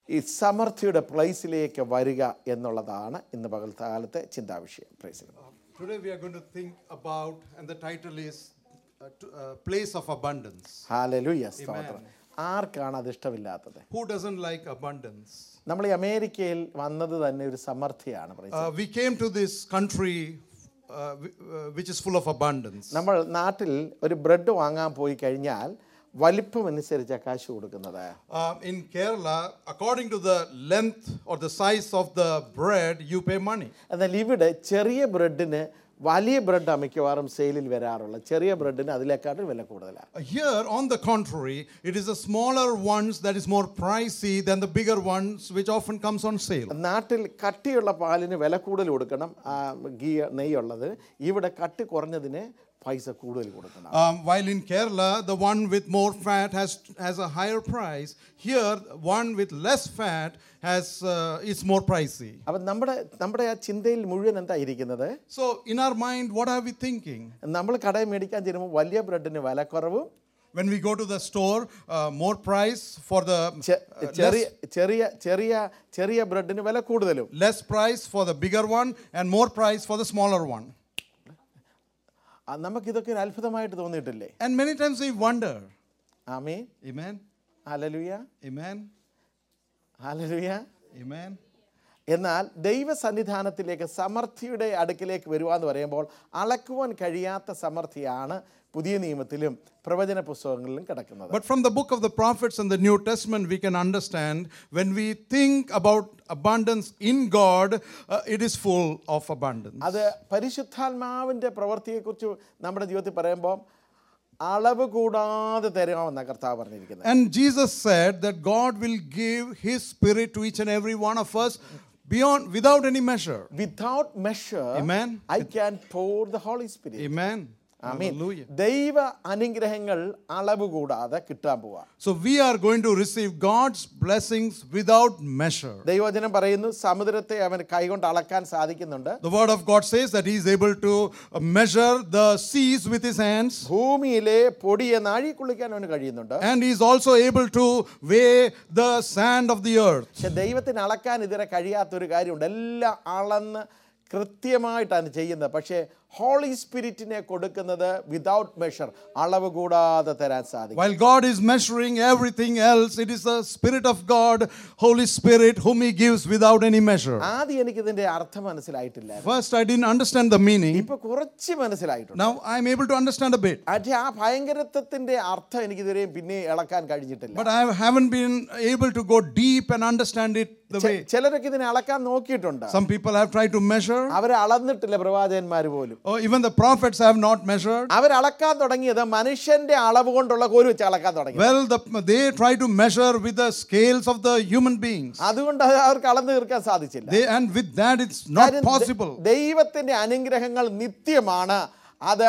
ഈ സമൃദ്ധിയുടെ പ്ലേസിലേക്ക് വരിക എന്നുള്ളതാണ് ഇന്ന് പകൽക്കാലത്തെ ചിന്താവിഷയം praise Today we are going to think about, and the title is uh, to, uh, Place of Abundance. Hallelujah സ്തോത്രം ആർക്കാണ് അത് ഇഷ്ടമില്ലാത്തത് Who doesn't like abundance? നമ്മൾ ഈ അമേരിക്കയിൽ വന്നത് തന്നെ ഒരു സമൃദ്ധിയാണ് praise Uh, we came to this country uh, whi- uh, which is full of abundance. നമ്മൾ നാട്ടിൽ ഒരു ബ്രെഡ് വാങ്ങാൻ പോയി കഴിഞ്ഞാൽ വലിപ്പം അനുസരിച്ചാണ് കാശ് കൊടുക്കുന്നത് Uh, in Kerala, according to the length or the size of the bread, you pay money. എന്നാൽ ഇവിടെ ചെറിയ ബ്രെഡിന് വലിയ ബ്രെഡാണ് മിക്കവാറും സെയിലിൽ വരാറുള്ളത് ചെറിയ ബ്രെഡിന് അതിലേക്കാട്ടും വില കൂടുതലാണ് Uh, Here, on the contrary, it is the smaller ones that is more pricey than the bigger ones, which often comes on sale. നാട്ടിൽ കട്ടിയുള്ള പാലിന് വില കൂടുതൽ കൊടുക്കണം ആ, ഗീ നെയ്യുള്ളത് ഇവിടെ കട്ടി കുറഞ്ഞതിന് പൈസ കൂടുതൽ കൊടുക്കണം Um, while in Kerala, the one with more fat has, has a higher price. Here, one with less fat has uh, is more pricey. അപ്പം നമ്മുടെ നമ്മുടെ ആ ചിന്തയിൽ മുഴുവൻ എന്താ ഇരിക്കുന്നത് So, in our mind, what are we thinking? നമ്മൾ കടയിൽ മേടിക്കാൻ ചെല്ലുമ്പോൾ വലിയ ബ്രെഡിന് വില കുറവും When we go to the store, uh, more price for the ചെ- uh, ചെറിയ less, ചെറിയ ചെറിയ ചെറിയ ബ്രെഡിന് വില കൂടുതലും less price for the bigger one and more price for the smaller one. ആ, നമുക്കിതൊക്കെ ഒരു അത്ഭുതമായിട്ട് തോന്നിയിട്ടില്ലേ And many times we wonder. Amin Amen. Hallelujah Amen. Hallelujah Amen. എന്നാൽ ദൈവസന്നിധാനത്തിലേക്ക് സമൃദ്ധിയുടെ അടുക്കിലേക്ക് വരുക എന്ന് പറയുമ്പോൾ അളക്കുവാൻ കഴിയാത്ത സമൃദ്ധിയാണ് പുതിയ നിയമത്തിലും പ്രവചന പുസ്തകങ്ങളിലും കിടക്കുന്നത് But from the book of the prophets and the New Testament, we can understand when we think about abundance in God, uh, it is full of abundance. അത് പരിശുദ്ധാത്മാവിൻ്റെ പ്രവൃത്തിയെക്കുറിച്ച് നമ്മുടെ ജീവിതത്തിൽ പറയുമ്പോൾ അളവ് കൂടാതെ തരാമെന്ന കർത്താവ് പറഞ്ഞിരിക്കുന്നത് And Jesus said that God will give His Spirit to each and every one of us beyond, without any measure. Without measure Amen. I can pour the Holy Spirit Amen. Amen Hallelujah. ദൈവ അനുഗ്രഹങ്ങൾ അളവ് കൂടാതെ കിട്ടാൻ പോവാ So we are going to receive God's blessings without measure. ദൈവവചനം പറയുന്നു സമുദ്രത്തെ അവൻ കൈകൊണ്ട് അളക്കാൻ സാധിക്കുന്നുണ്ട് The Word of God says that He is able to uh, measure the seas with His hands. ഭൂമിയിലെ പൊടിയെ നാഴി കുളിക്കാൻ അവന് കഴിയുന്നുണ്ട് And he is also able to weigh the sand of the earth. പക്ഷെ ദൈവത്തിന് അളക്കാൻ ഇതുവരെ കഴിയാത്തൊരു കാര്യമുണ്ട് എല്ലാം അളന്ന് കൃത്യമായിട്ടാണ് ചെയ്യുന്നത് പക്ഷേ ഹോളി സ്പിരിറ്റിനെ കൊടുക്കുന്നത് വിതൗട്ട് മെഷർ അളവ് കൂടാതെ തരാൻ സാധിക്കും While God is measuring everything else, it is the Spirit of God, Holy Spirit, whom He gives without any measure. ആദ്യം എനിക്ക് ഇതിന്റെ അർത്ഥം മനസ്സിലായിട്ടില്ല First, I didn't understand the meaning. ഇപ്പൊ കുറച്ച് മനസ്സിലായിട്ടുണ്ട് Now I'm able to understand a bit. പക്ഷേ ആ ഭയങ്കരത്വത്തിന്റെ അർത്ഥം എനിക്ക് ഇതുവരെയും പിന്നെ ഇളക്കാൻ കഴിഞ്ഞിട്ടില്ല But I haven't been able to go deep and understand it the ചെ- way. ചിലരൊക്കെ ഇതിനെ അളക്കാൻ നോക്കിയിട്ടുണ്ട് Some people have tried to measure, അവരെ അളന്നിട്ടില്ല പ്രവാചകന്മാർ പോലും or even the prophets have not measured. അവർ അളക്കാൻ തുടങ്ങിയത് മനുഷ്യന്റെ അളവ് കൊണ്ടുള്ള കോല് വെച്ച് അളക്കാൻ തുടങ്ങി Well, the, they try to measure with the scales of the human beings. അതുകൊണ്ട് അത് അവർക്ക് അളന്ന് തീർക്കാൻ സാധിച്ചില്ല They, and with that, it's not കാര്യം ദ- possible. ദൈവത്തിന്റെ അനുഗ്രഹങ്ങൾ നിത്യമാണ് അത്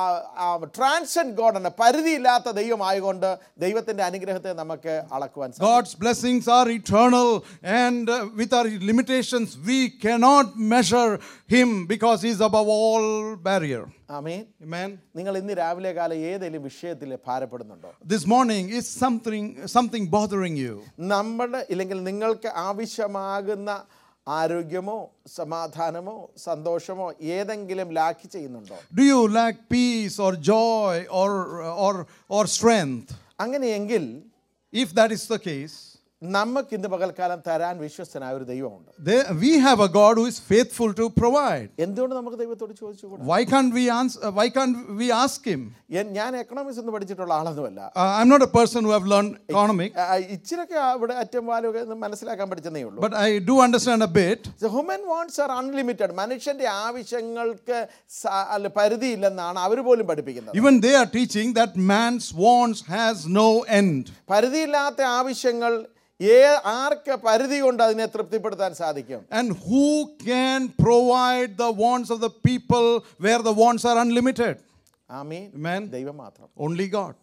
ട്രാൻസെൻഡ് ഗോഡാണ് പരിധിയില്ലാത്ത ദൈവമായതുകൊണ്ട് ദൈവത്തിന്റെ അനുഗ്രഹത്തെ നമുക്ക് അളക്കുവാൻ സാധിക്കും God's blessings are eternal, and uh, with our limitations, we cannot measure Him because He's above all barrier. Amin Amen. നിങ്ങൾ ഇന്ന് രാവിലെ കാലം ഏതെങ്കിലും വിഷയത്തിൽ ഭാരപ്പെടുന്നുണ്ടോ This morning is something something bothering you. നമ്മുടെ ഇല്ലെങ്കിൽ നിങ്ങൾക്ക് ആവശ്യമാകുന്ന ആരോഗ്യമോ സമാധാനമോ സന്തോഷമോ ഏതെങ്കിലും ലാക്കി ചെയ്യുന്നുണ്ടോ Do you lack peace or joy or or or strength? അങ്ങനെയെങ്കിൽ If that is the case, നമുക്ക് ഇന്ന് പകൽക്കാലം തരാൻ വിശ്വസ്തനായ ഒരു ദൈവമുണ്ട് there, we have a God who is faithful to provide. എന്തുകൊണ്ട് നമുക്ക് ദൈവത്തോട് ചോദിച്ചുകൂടാ Why can't we answer? Why can't we ask Him? എൻ- ഞാൻ എക്കണോമിക്സ് ഒന്നും പഠിച്ചിട്ടുള്ള ആളൊന്നുമല്ല Uh, I'm not a person who have learned economic, ആ, ഇച്ചിരൊക്കെ ഇവിടെ അറ്റം പാലൊക്കെ ഒന്ന് മനസ്സിലാക്കാൻ പഠിച്ചതേ ഉള്ളൂ but I do understand a bit. Human wants are unlimited മനുഷ്യന്റെ ആവശ്യങ്ങൾക്ക് സ- അല്ല, പരിധിയില്ലെന്നാണ് അവർ പോലും പഠിപ്പിക്കുന്നത് Even they are teaching that man's wants has no end. പരിധിയില്ലാത്ത ആവശ്യങ്ങൾ ഏ ആർക്ക് പരിധി കൊണ്ട് അതിനെ തൃപ്തിപ്പെടുത്താൻ സാധിക്കും And who can provide the wants of the people where the wants are unlimited? Amin Amen. ദൈവം മാത്രം Only God.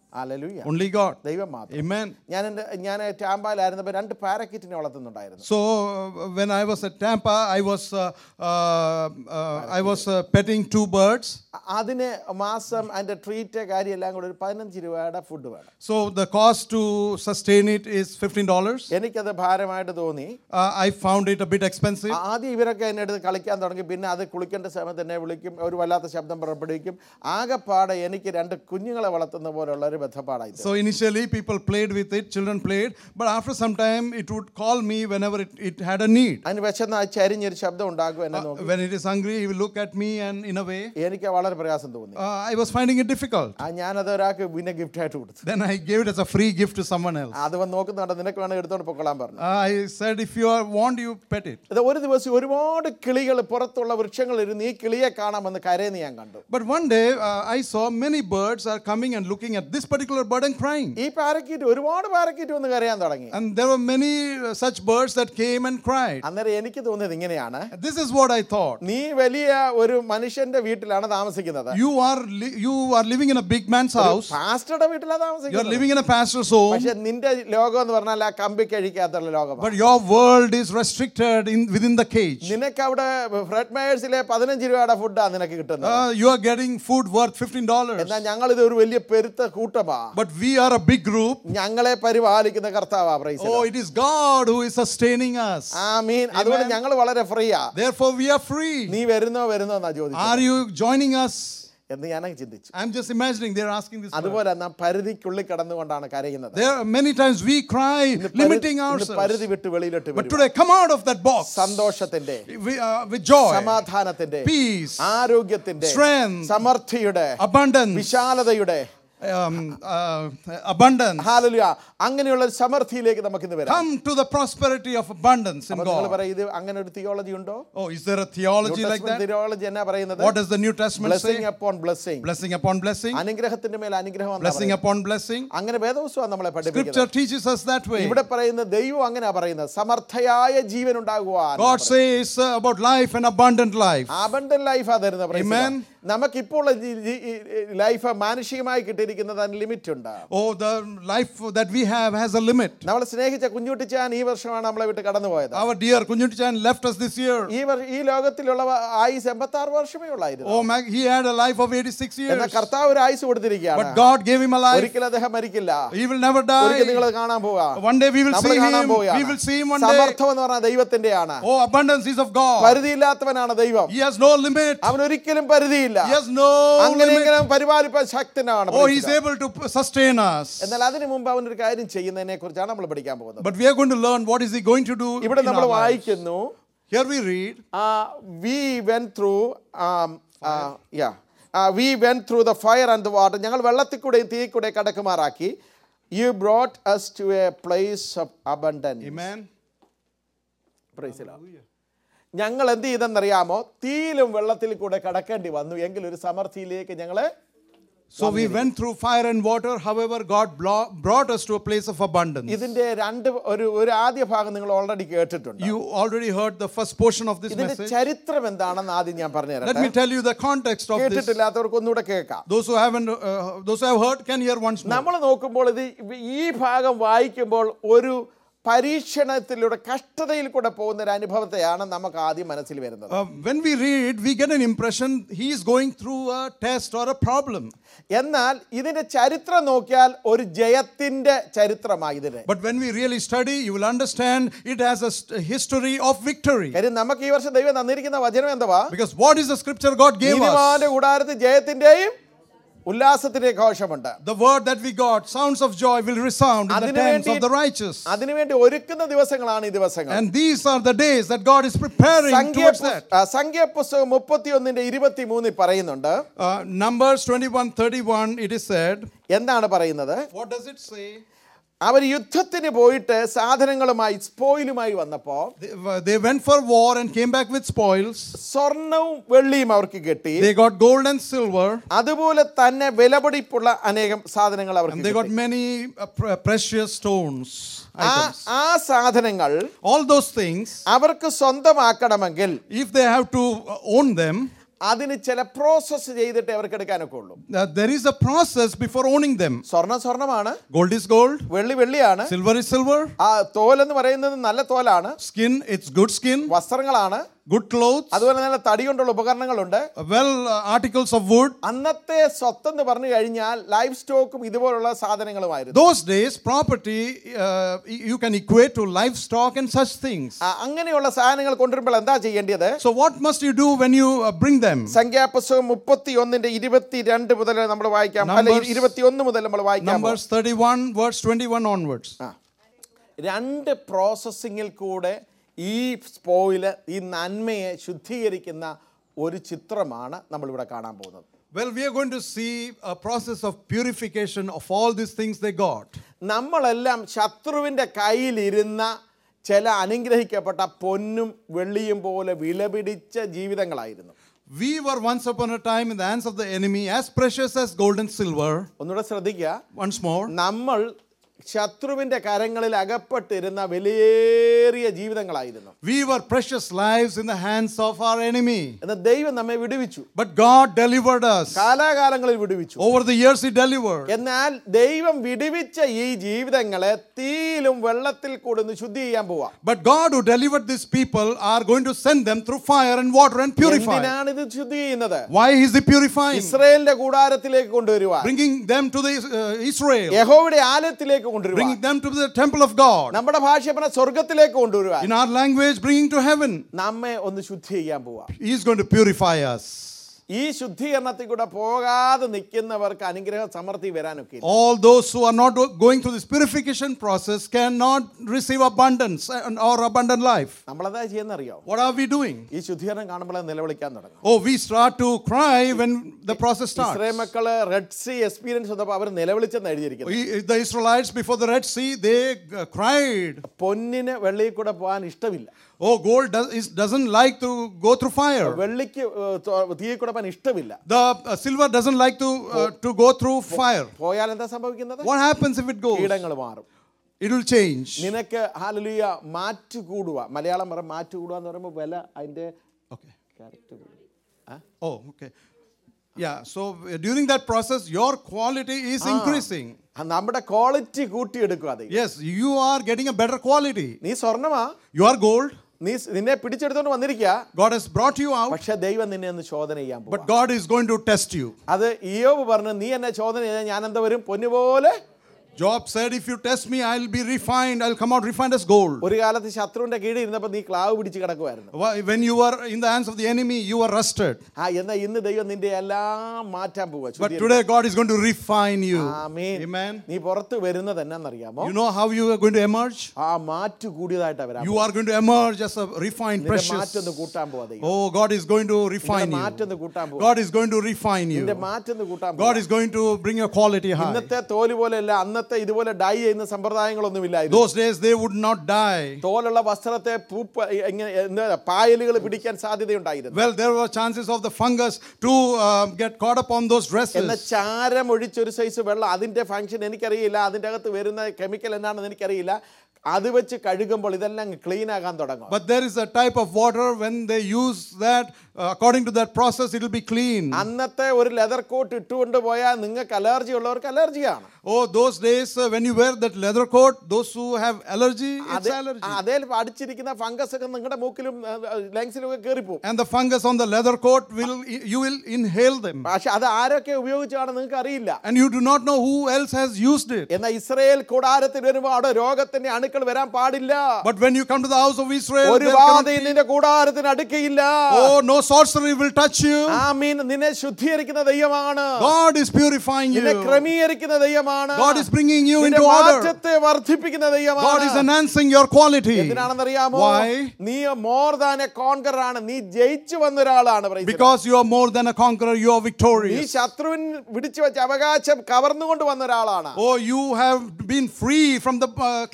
Alleluia Only God. ദൈവം മാത്രം Amen. ഞാൻ എൻ്റെ ഞാൻ ടാമ്പാലായിരുന്നപ്പോൾ രണ്ട് പാരക്കിറ്റിനെ വളർത്തുന്നുണ്ടായിരുന്നു So uh, when I was at Tampa, I was uh, uh, uh, I was uh, petting two birds. അ- അതിന് മാസം അതിൻ്റെ ട്രീറ്റ് കാര്യം എല്ലാം കൂടെ ഒരു പതിനഞ്ച് രൂപയുടെ ഫുഡ് വേണം So the cost to sustain it is fifteen dollars. എനിക്കത് ഭാരമായിട്ട് തോന്നി Uh, I found it a bit expensive. ആ- ആദ്യം ഇവരൊക്കെ എന്നെ അടുത്ത് കളിക്കാൻ തുടങ്ങി പിന്നെ അത് കുളിക്കേണ്ട സമയത്ത് എന്നെ വിളിക്കും ഒരു വല്ലാത്ത ശബ്ദം പുറപ്പെടുവിക്കും ആകെപ്പാടെ എനിക്ക് രണ്ട് കുഞ്ഞുങ്ങളെ വളർത്തുന്ന പോലുള്ള ഒരു ബന്ധപ്പാടായി So initially people played with it, children played, but after some time it would call me whenever it, it had a need. അതിന് വിശന്ന് ആ ചരിഞ്ഞൊരു ശബ്ദം ഉണ്ടാക്കും എന്നെ നോക്കി When it is hungry, he will look at me and in a way, എനിക്ക് വളരെ പ്രയാസം തോന്നി uh, I was finding it difficult. ആ ഞാനത് ഒരാൾക്ക് പിന്നെ ഗിഫ്റ്റ് ആയിട്ട് കൊടുത്തു Then I gave it as a free gift to someone else. അത് വന്ന് നോക്കുന്നുണ്ട് നിനക്ക് വേണം എടുത്തോണ്ട് പൊക്കളാൻ പറഞ്ഞു I said, if you are want, you pet it. ഇത് ഒരു ദിവസം ഒരുപാട് കിളികൾ പുറത്തുള്ള വൃക്ഷങ്ങളിൽ ഇരുന്ന് ഈ കിളിയെ കാണാമെന്ന് കരയെന്ന് ഞാൻ കണ്ടു But one day uh, I saw many birds are coming and looking at this particular bird and crying. ഈ പാരക്കീറ്റ് ഒരുപാട് പാരക്കീറ്റ് വന്ന് കരയാൻ തുടങ്ങി And there were many uh, such birds that came and cried. അന്നേരം എനിക്ക് തോന്നിയത് ഇങ്ങനെയാണ് This is what I thought. നീ വലിയ ഒരു മനുഷ്യന്റെ വീട്ടിലാണ് താമസിക്കുന്നത് You are li- you are living in a big man's house. പാസ്റ്ററുടെ വീട്ടിലാണ് You are താമസിക്കുന്നത് living in a pastor's home. പക്ഷെ നിന്റെ ലോകം എന്ന് പറഞ്ഞാൽ ആ കമ്പി കഴിക്കാത്തുള്ള ലോകമാണ് But your world is restricted in within the cage. നിനക്ക് അവിടെ ഫ്രെഡ് മേയേഴ്സിലെ പതിനഞ്ച് രൂപയുടെ ഫുഡാണ് നിനക്ക് കിട്ടുന്നത് Uh, you are getting food worth fifteen dollars. എന്നാൽ ഞങ്ങൾ ഇത് ഒരു വലിയ പെരുത്ത കൂട്ടമാ But we are a big group. ഞങ്ങളെ പരിപാലിക്കുന്ന കർത്താവാ praise Oh, it is God who is sustaining us. ആ മീൻ അതുകൊണ്ട് ഞങ്ങൾ വളരെ ഫ്രീയാ Therefore, we are free. നീ വരുന്നോ വരുന്നോ എന്നാ ചോദിച്ചത് Are you joining us? എന്ന് ഞാനങ്ങ് ചിന്തിച്ചു I'm just imagining they're asking this. word. അതുപോലെ നാം പരിധിക്കുള്ളിൽ കടന്നുകൊണ്ടാണ് കരയുന്നത് There are many times we cry, ഇന്ന് limiting ഇന്ന് ourselves. പരിധി വിട്ട് വെളിയിലോട്ട് But വരും today, come out of that box സന്തോഷത്തിന്റെ We, uh, with joy, സമാധാനത്തിന്റെ peace, ആരോഗ്യത്തിന്റെ strength, സമൃദ്ധിയുടെ abundance, വിശാലതയുടെ um, uh, abundance. ഹാലലുയ അങ്ങനെയുള്ള ഒരു സമൃദ്ധിയിലേക്ക് നമുക്ക് ഇന്ന് വരാം Come to the prosperity of abundance in അപ്പൊ നിങ്ങൾ God. പറയും ഇത് അങ്ങനെ ഒരു തിയോളജി ഉണ്ടോ Oh, is there a theology like that? Theology എന്നാ പറയുന്നത് What does the New Testament say? Blessing upon blessing Blessing upon blessing, അനുഗ്രഹത്തിന്റെ മേൽ അനുഗ്രഹം എന്നാ blessing പറയുന്നത്. upon blessing. അങ്ങനെ വേദവസ്വം നമ്മളെ പഠിപ്പിക്കുന്നത് Scripture teaches us that way. ഇവിടെ പറയുന്ന ദൈവം അങ്ങനെ പറയുന്നത് സമർത്ഥയായ ജീവൻ ഉണ്ടാകുവാൻ God says uh, about life and abundant life. അബണ്ടൻ ലൈഫാ തരുന്നത് praise the Amen. Lord. നമുക്കിപ്പോൾ ലൈഫ് മാനുഷികമായി കിട്ടിയിരിക്കുന്നത് അതിന് ലിമിറ്റ് ഉണ്ട് Oh, the life that we have has a limit. നമ്മൾ സ്നേഹിച്ച കുഞ്ഞുട്ടിച്ചാൻ ഈ വർഷമാണ് നമ്മളെ വിട്ട് കടന്നുപോയത് Our dear Kunjutichan left us this year. ഈ വർ- ഈ ലോകത്തിലുള്ള ആയുസ് എൺപത്തി ആറ് വർഷമേ ഉള്ളായിരുന്നു Oh, Mag- he had a life of 86 എന്നാൽ years. കർത്താവ് ഒരു ആയുസ് കൊടുത്തിരിക്കുകയാണ് But God gave him a life. ഒരിക്കലും അദ്ദേഹം മരിക്കില്ല He will never ഒരിക്കൽ നിങ്ങൾ die. കാണാൻ പോവാ One day we will നമ്മൾ see കാണാൻ him. We പോവുകയാണ് will see him one day. സമർത്ഥം എന്ന് പറഞ്ഞാൽ ദൈവത്തിന്റെയാണ് Oh, abundance is of God. പരിധിയില്ലാത്തവനാണ് ദൈവം He has no limit. അവൻ ഒരിക്കലും പരിധിയില്ല He has no അങ്ങനെ limit. ഇങ്ങനെ പരിപാലിപ്പാൻ ശക്തനാണ് Oh, praise he's the Lord. able to p- sustain us. എന്നാൽ അതിനു മുമ്പ് അവൻ ഒരു കാര്യം ചെയ്യുന്നതിനെ കുറിച്ചാണ് നമ്മൾ പഠിക്കാൻ പോകുന്നത് But we are going to learn what is he going to do ഇവിടെ in നമ്മൾ our lives. വായിക്കുന്നു Here we read, we went through yeah we went through the fire and the water ഞങ്ങൾ വെള്ളത്തിൽ കൂടെയും തീ കൂടെ കടക്കുമാറാക്കി you brought us to a place of abundance Amen. ഞങ്ങൾ എന്ത് ചെയ്തെന്നറിയാമോ തീയിലും വെള്ളത്തിൽ കൂടെ കടക്കേണ്ടി വന്നു എങ്കിൽ ഒരു സമൃദ്ധിയിലേക്ക് ഞങ്ങളെ So we went through fire and water. However, God blo- brought us to a place of abundance. ഇതിന്റെ രണ്ട് ഒരു ഒരു ആദ്യ ഭാഗം നിങ്ങൾ ഓൾറെഡി കേട്ടിട്ടുണ്ട് You already heard the first portion of this ഇതിന്റെ message. ചരിത്രം എന്താണെന്ന് ആദ്യം ഞാൻ Let പറഞ്ഞുതരാം me tell you the context of this. കേട്ടിട്ടില്ലാത്തവർക്ക് ഒന്നുകൂടെ കേൾക്കാം Those who haven't, uh, those who have heard, can hear once more. നമ്മൾ നോക്കുമ്പോൾ ഇത് ഈ ഭാഗം വായിക്കുമ്പോൾ ഒരു പരീക്ഷണത്തിലൂടെ കഷ്ടതയിൽ കൂടെ പോകുന്ന ഒരു അനുഭവത്തെയാണ് നമുക്ക് ആദ്യം മനസ്സിൽ വരുന്നത് Uh, when we read, we get an impression he is going through a test or a problem. എന്നാൽ ഇതിന്റെ ചരിത്രം നോക്കിയാൽ ഒരു ജയത്തിന്റെ ചരിത്രമായി ഇതിന് But when we really study, you will understand it has a st- history of victory. കാര്യം നമുക്ക് ഈ വർഷം ദൈവം തന്നിരിക്കുന്ന വചനം എന്തുവാ Because what is the scripture God gave us? നീതിമാന്റെ കൂടാരത്തിൽ ജയത്തിന്റെയും ഉല്ലാസത്തിന്റെയും ഘോഷമുണ്ട് The word that we got, sounds of joy, will resound in the അതിനു tents വേണ്ടി- of the righteous. അതിനുവേണ്ടി ഒരുക്കുന്ന ദിവസങ്ങളാണ് ഈ ദിവസങ്ങൾ And these are the days that God is preparing സംഖ്യ towards that. ആ, സംഖ്യാപുസ്തകം മുപ്പത്തിയൊന്നിന്റെ ഇരുപത്തി മൂന്നിൽ പറയുന്നുണ്ട് Uh, Numbers 21 31, it is said, എന്താണ് പറയുന്നത് What does it say? അവർ യുദ്ധത്തിന് പോയിട്ട് സാധനങ്ങളുമായി സ്പോയിലുമായി വന്നപ്പോ They, they went for war and came back with spoils. സ്വർണവും വെള്ളിയും അവർക്ക് കിട്ടി They got gold and silver. അതുപോലെ തന്നെ വിലപിടിപ്പുള്ള അനേകം സാധനങ്ങൾ And അവർക്ക് they got കിട്ടി. many uh, pre- precious stones, ആ items. ആ സാധനങ്ങൾ All those things, അവർക്ക് സ്വന്തമാക്കണമെങ്കിൽ if they have to uh, own them, അതിന് ചില പ്രോസസ്സ് ചെയ്തിട്ട് അവർക്ക് എടുക്കാനൊക്കെ ഉള്ളൂ Uh, there is a process before owning them. സ്വർണം സ്വർണമാണ് Gold is gold, വെള്ളി വെള്ളിയാണ് silver is silver, ആ തോലെന്ന് പറയുന്നത് നല്ല തോലാണ് skin, it's good skin, വസ്ത്രങ്ങളാണ് good clothes, അതുപോലെ നല്ല തടി കൊണ്ടുള്ള ഉപകരണങ്ങളുണ്ട് uh, well, uh, articles of wood. അന്നത്തെ സ്വത്തെന്ന് പറഞ്ഞു കഴിഞ്ഞാൽ ലൈഫ് സ്റ്റോക്കും ഇതുപോലുള്ള സാധനങ്ങളുമായിരുന്നു Those days, property uh, y- you can equate to livestock and such things. ആ, അങ്ങനെയുള്ള സാധനങ്ങൾ കൊണ്ടുവരുമ്പോൾ എന്താ ചെയ്യേണ്ടത് So, what must you do when you uh, bring them? സംഖ്യാപുസ്തകം മുപ്പത്തി ഒന്നിന്റെ ഇരുപത്തിരണ്ട് മുതൽ നമ്മൾ വായിക്കാം അല്ല Numbers- ഇരുപത്തിയൊന്ന് മുതൽ നമ്മൾ വായിക്കാം Numbers 31, verse 21 onwards. ആ. രണ്ട് പ്രോസസ്സിങ്ങിൽ കൂടെ ഈ സ്പോയില് ഈ നന്മയെ ശുദ്ധീകരിക്കുന്ന ഒരു ചിത്രമാണ് നമ്മളിവിടെ കാണാൻ പോകുന്നത് Well, we are going to see a process of purification of all these things they got. നമ്മളെല്ലാം ശത്രുവിൻ്റെ കയ്യിലിരുന്ന ചില അനുഗ്രഹിക്കപ്പെട്ട പൊന്നും വെള്ളിയും പോലെ വിലപിടിച്ച ജീവിതങ്ങളായിരുന്നു We were once upon a time in the hands of the enemy, as precious as gold and silver. ഒന്നുകൂടെ ശ്രദ്ധിക്കുക Once more, നമ്മൾ ശത്രുവിൻ്റെ കരങ്ങളിൽ അകപ്പെട്ടിരുന്ന വിലയേറിയ ജീവിതങ്ങളായിരുന്നു we were precious lives in the hands of our enemy. എന്നാൽ ദൈവം നമ്മെ വിടുവിച്ചു But God delivered us. കാലാകാലങ്ങളിൽ വിടുവിച്ചു Over the years, He delivered. എന്നാൽ ദൈവം വിടുവിച്ച ഈ ജീവിതങ്ങളെ തീയിലും വെള്ളത്തിൽ കൂടെ ഒന്ന് ശുദ്ധി ചെയ്യാൻ പോവാം But God, who delivered these people, are going to send them through fire and water and purify. എന്തിനാണ് ഇത് ശുദ്ധി ചെയ്യുന്നത് Why is He purifying? ഇസ്രയേലിന്റെ കൂടാരത്തിലേക്ക് കൊണ്ടുവരുവാൻ Bringing them to the uh, Israel, യഹോവയുടെ ആലയത്തിലേക്ക് കൊണ്ടുവരുവാൻ bringing them to the temple of God. നമ്മുടെ ഭാഷ പറഞ്ഞ സ്വർഗത്തിലേക്ക് കൊണ്ടുവരുവാൻ In our language, bringing to heaven. നമ്മെ ഒന്ന് ശുദ്ധി ചെയ്യാൻ പോവാം He is going to purify us. ഈ ശുദ്ധീകരണത്തിൽ കൂടെ പോകാതെ നിൽക്കുന്നവർക്ക് അനുഗ്രഹ സമൃദ്ധി വരാനൊക്കെ ഇല്ല. All those who are not going through this purification process cannot receive abundance and- or abundant life. നമ്മളെന്താ ചെയ്യുന്നറിയോ What are we doing? ഈ ശുദ്ധീകരണം കാണുമ്പോൾ നിലവിളിക്കാൻ തുടങ്ങും Oh, we start to cry when the process starts. Israel മക്കള് Red Sea experience വന്നപ്പോൾ അവർ നിലവിളിച്ചെന്ന് എഴുതിയിരിക്കുന്നത് We- The Israelites before the Red Sea, they uh, cried. പൊന്നിന് വെള്ളിയിൽ കൂടെ പോകാൻ ഇഷ്ടമില്ല Oh, gold does, is, doesn't like to go through fire. വെള്ളിക്ക് ഏഹ്, തൊ- തീയിൽ കൂടെ പോകാൻ ഇഷ്ടമില്ല The uh, silver doesn't like to, uh, to go through fire. പോയാൽ എന്താ സംഭവിക്കുന്നത് What happens if it goes? കീടങ്ങൾ മാറും It will change. നിനക്ക് ഹാലലിയ മാറ്റ് കൂടുക മലയാളം പറ മാറ്റ് കൂടുക എന്ന് പറയുമ്പോൾ വില അതിന്റെ Okay. Character Oh, okay. Yeah, so uh, during that process, your quality is increasing. നമ്മുടെ ക്വാളിറ്റി കൂട്ടിയെടുക്കുക അത് Yes, you are getting a better quality. നീ സ്വർണമാ You are gold. നീ സ് നിന്നെ പിടിച്ചെടുത്തോണ്ട് വന്നിരിക്കുക God has brought you out, പക്ഷെ ദൈവം നിന്നെ ഒന്ന് ചോദന ചെയ്യാൻ പോകും but God is going to test you. അത് ഇയോബ് പറഞ്ഞു നീ എന്നെ ചോദന ചെയ്താൽ ഞാൻ എന്താ വരും പൊന്നുപോലെ Job said, If you test me, I'll be refined. I'll come out refined as gold. ഒരു കാലത്ത് ശത്രുവിന്റെ കീഴിൽ ഇരുന്നപ്പോൾ നീ ക്ലാവ് പിടിച്ച് കിടക്കുമായിരുന്നു Why- When you were in the hands of the enemy, you were rusted. ആ എന്നാ ഇന്ന് ദൈവം നിന്റെ എല്ലാം മാറ്റാൻ പോവുക But today, God is going to refine you. Amen. Amen. നീ പുറത്ത് വരുന്നത് എന്നാന്നറിയാമോ You know how you are going to emerge? ആ മാറ്റ് കൂടിയതായിട്ട് വരാം You are going to emerge as a refined, നിന്റെ precious. മാറ്റൊന്ന് കൂട്ടാൻ പോവാ ദൈവം Oh, God is going to refine നിന്റെ you. മാറ്റൊന്ന് കൂട്ടാൻ പോവാ God is going to refine നിന്റെ you. മാറ്റൊന്ന് കൂട്ടാൻ God പോവാ is going to bring your quality high. ഇന്നത്തെ തോല് പോലെയല്ല അന്നത്തെ ഇതുപോലെ ഡൈ ചെയ്യുന്ന സമ്പ്രദായങ്ങളൊന്നും ഇല്ലായിരുന്നു Those days, they would not die. തോലുള്ള വസ്ത്രത്തെ പൂപ്പ ഇങ്ങനെ എന്താ പായലുകൾ പിടിക്കാൻ സാധ്യതയുണ്ടായിരുന്നു Well, there were chances of the fungus to uh, get caught up on those എന്ന dresses. ചാരം ഒഴിച്ചൊരു സൈസ് വെള്ളം അതിന്റെ ഫംഗ്ഷൻ എനിക്കറിയില്ല അതിന്റെ അകത്ത് വരുന്ന കെമിക്കൽ എന്താണെന്ന് എനിക്കറിയില്ല അത് വെച്ച് കഴുകുമ്പോൾ ഇതെല്ലാം ക്ലീൻ ആകാൻ തുടങ്ങും But there is a type of water when they use that, uh, according to that process, it will be clean. അന്നത്തെ ഒരു ലെതർ കോട്ട് ഇട്ടുകൊണ്ട് പോയാൽ നിങ്ങൾക്ക് അലർജി ഉള്ളവർക്ക് അലർജിയാണ് Oh, those days uh, when you wear that leather coat, those who have allergy, it's അതേ allergy. അതേ അടിച്ചിരിക്കുന്ന fungus ഒക്കെ നിങ്ങളുടെ മൂക്കിലും ലങ്സിലും ഒക്കെ കയറിപ്പോവും And the fungus on the leather coat will you will inhale them. പക്ഷെ അത് ആരൊക്കെ ഉപയോഗിച്ചാണ് നിങ്ങൾക്ക് അറിയില്ല And you do not know who else has used it. എന്നാൽ ഇസ്രയേൽ കൂടാരത്തിൽ വരുമ്പോൾ അവിടെ രോഗത്തിന്റെ അണുക്കൾ വരാൻ പാടില്ല But when you come to the house of Israel, ഒരു there cannot- ബാധയും നിന്റെ കൂടാരത്തിന് അടുക്കയില്ല oh, no sorcery will touch you. ആ മീൻ നിന്നെ ശുദ്ധീകരിക്കുന്ന ദൈവമാണ് God is purifying നിന്നെ you. ക്രമീകരിക്കുന്ന ദൈവമാണ് God is bringing you നിന്റെ into order. മാറ്റത്തെ വർദ്ധിപ്പിക്കുന്ന God is ദൈവമാണ് enhancing your quality. എന്തിനാണെന്നറിയാമോ Why? നീ മോർ ദാൻ എ കോൺകർ ആണ് നീ ജയിച്ചു വന്ന ഒരാളാണ് praise the Lord. Because you are more than a conqueror, you are നീ victorious. ശത്രുവിൻ പിടിച്ചു വെച്ച അവകാശം കവർന്നുകൊണ്ട് വന്ന ഒരാളാണ് Oh, you have been free from the uh, clutches of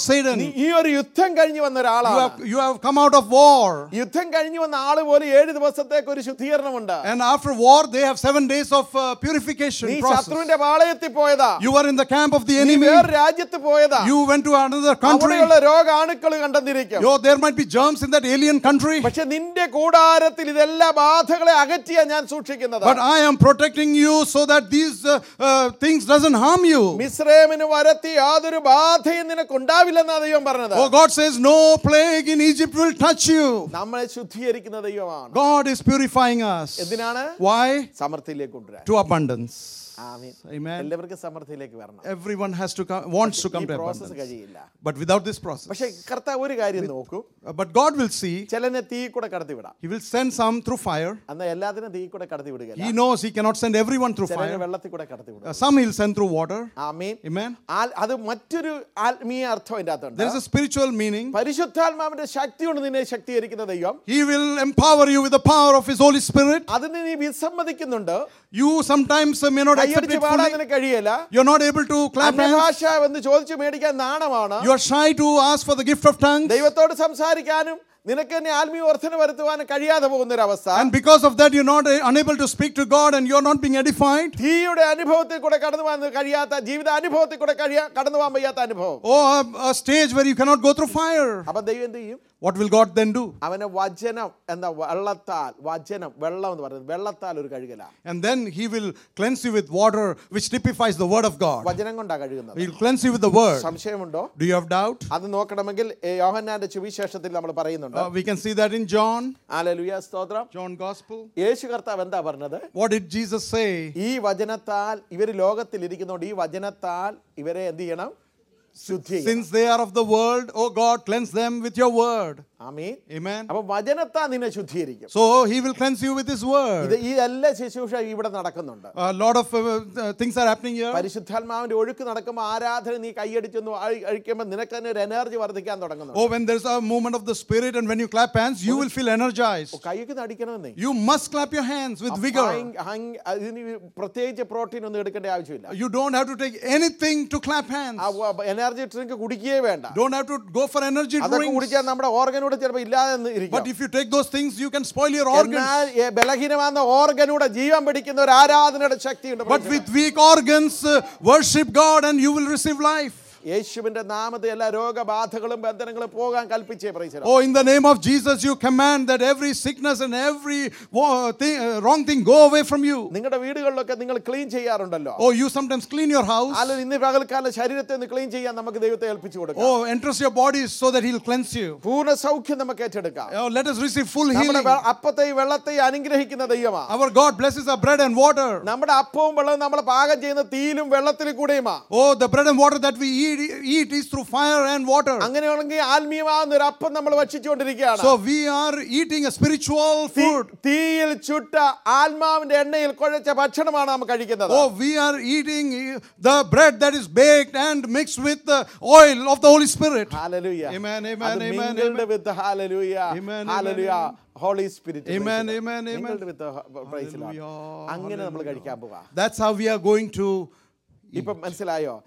Satan. നീ ഈ ഒരു യുദ്ധം കഴിഞ്ഞു വന്ന You ഒരാളാണ് have, you have come out of war. യുദ്ധം കഴിഞ്ഞു വന്ന ആള് പോലും ഏഴ് ദിവസത്തേക്ക് ഒരു ശുദ്ധീകരണമുണ്ട് And after war, they have seven days of uh, purification നീ process. ശത്രുവിന്റെ പാളയത്തിൽ പോയതാ You were in the camp of the നീ enemy. വേറെ രാജ്യത്ത് പോയതാ You went to another country. അവിടെയുള്ള രോഗാണുക്കൾ കണ്ടെന്നിരിക്കും Yo, there might be germs in that alien country. പക്ഷെ നിന്റെ കൂടാരത്തിൽ ഇതെല്ലാ ബാധകളെ അകറ്റിയാ ഞാൻ സൂക്ഷിക്കുന്നത് But I am protecting you so that these uh, uh, things doesn't harm you. മിസ്രൈമിന് വരത്തി യാതൊരു ബാധയും നിനക്ക് ഉണ്ടാവില്ലെന്നാ ദൈവം പറഞ്ഞത് Oh, God says, no plague in Egypt will touch you. നമ്മളെ ശുദ്ധീകരിക്കുന്ന ദൈവമാണ് God is purifying us. എന്തിനാണ് Why? സമൃദ്ധിയിലേക്ക് കൊണ്ടുവരാൻ To abundance. ആമീൻ. Amen. എല്ലാവർക്കും സമൃദ്ധിയിലേക്ക് വരണം Everyone has to come, wants to ഈ come to പ്രോസസ്സ് abundance. കഴിയില്ല But without this process. പക്ഷെ കർത്താവ് ഒരു കാര്യം നോക്കൂ Uh, But God will see, ചിലനെ തീ കൂടെ കടത്തി വിടാം He will send some through fire. അന്ന് എല്ലാത്തിനും തീ കൂടെ കടത്തി വിടുകയില്ല He knows He cannot send everyone through ചിലനെ fire. വെള്ളത്തിൽ കൂടെ കടത്തി വിടും Uh, Some He'll send through water. ആമീൻ Amen. ആ- അത് മറ്റൊരു ആത്മീയ അർത്ഥം ഇതിന്റെ അകത്തുണ്ട് There is a spiritual meaning. പരിശുദ്ധാത്മാവിന്റെ ശക്തി കൊണ്ട് നിന്നെ ശക്തീകരിക്കുന്ന ദൈവം He will empower you with the power of His Holy Spirit. അതിന് നീ വിസമ്മതിക്കുന്നുണ്ട് You sometimes uh, may not accept കൈയടിച്ച് it പാടാൻ fully. നിനക്ക് കഴിയല്ല You're not able to clap hands. അന്യഭാഷ എന്ന് ചോദിച്ചു മേടിക്കാൻ നാണമാണ് You are shy to ask for the gift of tongues. ദൈവത്തോട് സംസാരിക്കാനും നിനക്ക് തന്നെ ആത്മീയ വർധന വരുത്തുവാനും കഴിയാതെ പോകുന്ന ഒരു അവസ്ഥ And because of that, you're not uh, unable to speak to God and you're not being edified. തീയുടെ അനുഭവത്തിൽ കൂടെ കടന്നു പോകാൻ കഴിയാത്ത ജീവിത അനുഭവത്തിൽ കൂടെ കഴിയാ കടന്നു പോകാൻ വയ്യാത്ത അനുഭവം Or a, a stage where you cannot go through fire. അപ്പൊ ദൈവം എന്ത് ചെയ്യും What will God then do? അവനെ വചനം എന്ന വെള്ളത്താൽ വചനം വെള്ളം എന്ന് പറയുന്നത് വെള്ളത്താൽ ഒരു കഴുകല And then He will cleanse you with water, which typifies the Word of God. വചനം കൊണ്ടാ കഴുകുന്നത് He'll cleanse you with the Word. സംശയമുണ്ടോ Do you have doubt? അത് നോക്കണമെങ്കിൽ ഏ, യോഹന്നാന്റെ സുവിശേഷത്തിൽ നമ്മൾ പറയുന്നുണ്ട് Uh, we can see that in John, alleluia സ്തോത്രം John Gospel. യേശു കർത്താവ് എന്താ പറഞ്ഞത് What did Jesus say? ഈ വചനത്താൽ ഇവർ ലോകത്തിൽ ഇരിക്കുന്നതുകൊണ്ട് ഈ വചനത്താൽ ഇവരെ എന്ത് ചെയ്യണം ശുദ്ധി ചെയ്യണം. Since they are of the world, oh God, cleanse them with your Word. Amin Amen. അപ്പൊ വചനത്താൽ നിന്നെ ശുദ്ധീകരിക്കും So He will cleanse you with His Word. ഇത് ഈ എല്ലാ ശുശ്രൂഷ ഇവിടെ നടക്കുന്നുണ്ട് A lot of uh, uh, things are happening here. പരിശുദ്ധാത്മാവിന്റെ ഒഴുക്ക് നടക്കുമ്പോൾ ആരാധന നീ കൈയടിച്ചൊന്ന് അഴിക്കുമ്പോൾ നിനക്ക് തന്നെ ഒരു എനർജി വർദ്ധിക്കാൻ തുടങ്ങുന്നു Oh, when there's a movement of the Spirit and when you clap hands, you will feel energized. കൈക്ക് അടിക്കണമെന്നേ You must clap your hands with vigor. ഭയങ്ക- ഹങ്- അതിന് പ്രത്യേകിച്ച് പ്രോട്ടീൻ ഒന്നും എടുക്കേണ്ട ആവശ്യമില്ല You don't have to take anything to clap hands. Energy drink കുടിക്കുകയേ വേണ്ട Don't have to go for energy അതൊക്കെ drinks. കുടിച്ചാൽ നമ്മുടെ ഓർഗനൂടെ ചിലപ്പോൾ ഇല്ലാതെ നിന്ന് ഇരിക്കും But if you take those things, you can spoil your organs. എന്നാൽ ഈ ബലഹീനമാകുന്ന ഓർഗനൂടെ ജീവൻ പിടിക്കുന്ന ഒരു ആരാധനയുടെ ശക്തിയുണ്ട് But with weak organs, uh, worship God and you will receive life. യേശുവിന്റെ നാമത്തെ എല്ലാ രോഗബാധകളും ബന്ധനങ്ങളും പോകാൻ കൽപ്പിച്ചേ പ്രൈസലോ Oh, in the name of Jesus, you command that every sickness and every wo- thing, uh, wrong thing go away from you. നിങ്ങളുടെ വീടുകളിലൊക്കെ നിങ്ങൾ clean ചെയ്യാറുണ്ടല്ലോ Oh, you sometimes clean your house. അല്ല ഇന്ന് പകൽക്കാലം ശരീരത്തെ ഒന്ന് ക്ലീൻ ചെയ്യാൻ നമുക്ക് ദൈവത്തെ ഏൽപ്പിച്ചു കൊടുക്കാം Oh, enters your body so that He'll cleanse you. പൂർണ്ണ സൗഖ്യം നമുക്ക് ഏറ്റെടുക്കാം Oh, let us receive full നമ്മുടെ healing. വെ- അപ്പത്തെയും വെള്ളത്തെയും അനുഗ്രഹിക്കുന്ന ദൈവമാണ് Our God blesses our bread and water. നമ്മുടെ അപ്പവും വെള്ളവും നമ്മൾ പാകം ചെയ്യുന്ന തീയിലും വെള്ളത്തിലും കൂടെയുമാ Oh, the bread and water that we eat, eat is through fire and water. അങ്ങനെയാണെങ്കിൽ ആത്മീയമാകുന്ന ഒരു അപ്പം നമ്മൾ ഭക്ഷിച്ചുകൊണ്ടിരിക്കുകയാണ് So we are eating a spiritual തീ- food. തീയിൽ ചുട്ട ആത്മാവിന്റെ എണ്ണയിൽ കുഴച്ച ഭക്ഷണമാണ് നാം കഴിക്കുന്നത് Oh, we are eating uh, the bread that is baked and mixed with the oil of the Holy Spirit. Hallelujah. Amen, amen, അത് amen, mingled amen. with the hallelujah. Amen, amen, Hallelujah. amen. Holy Spirit. Amen, praise the Lord. amen, amen. Mingled with the praise the Lord. Hallelujah, അങ്ങനെ നമ്മൾ കഴിക്കാൻ പോവാ That's how we are going to. ഇപ്പൊ മനസ്സിലായോ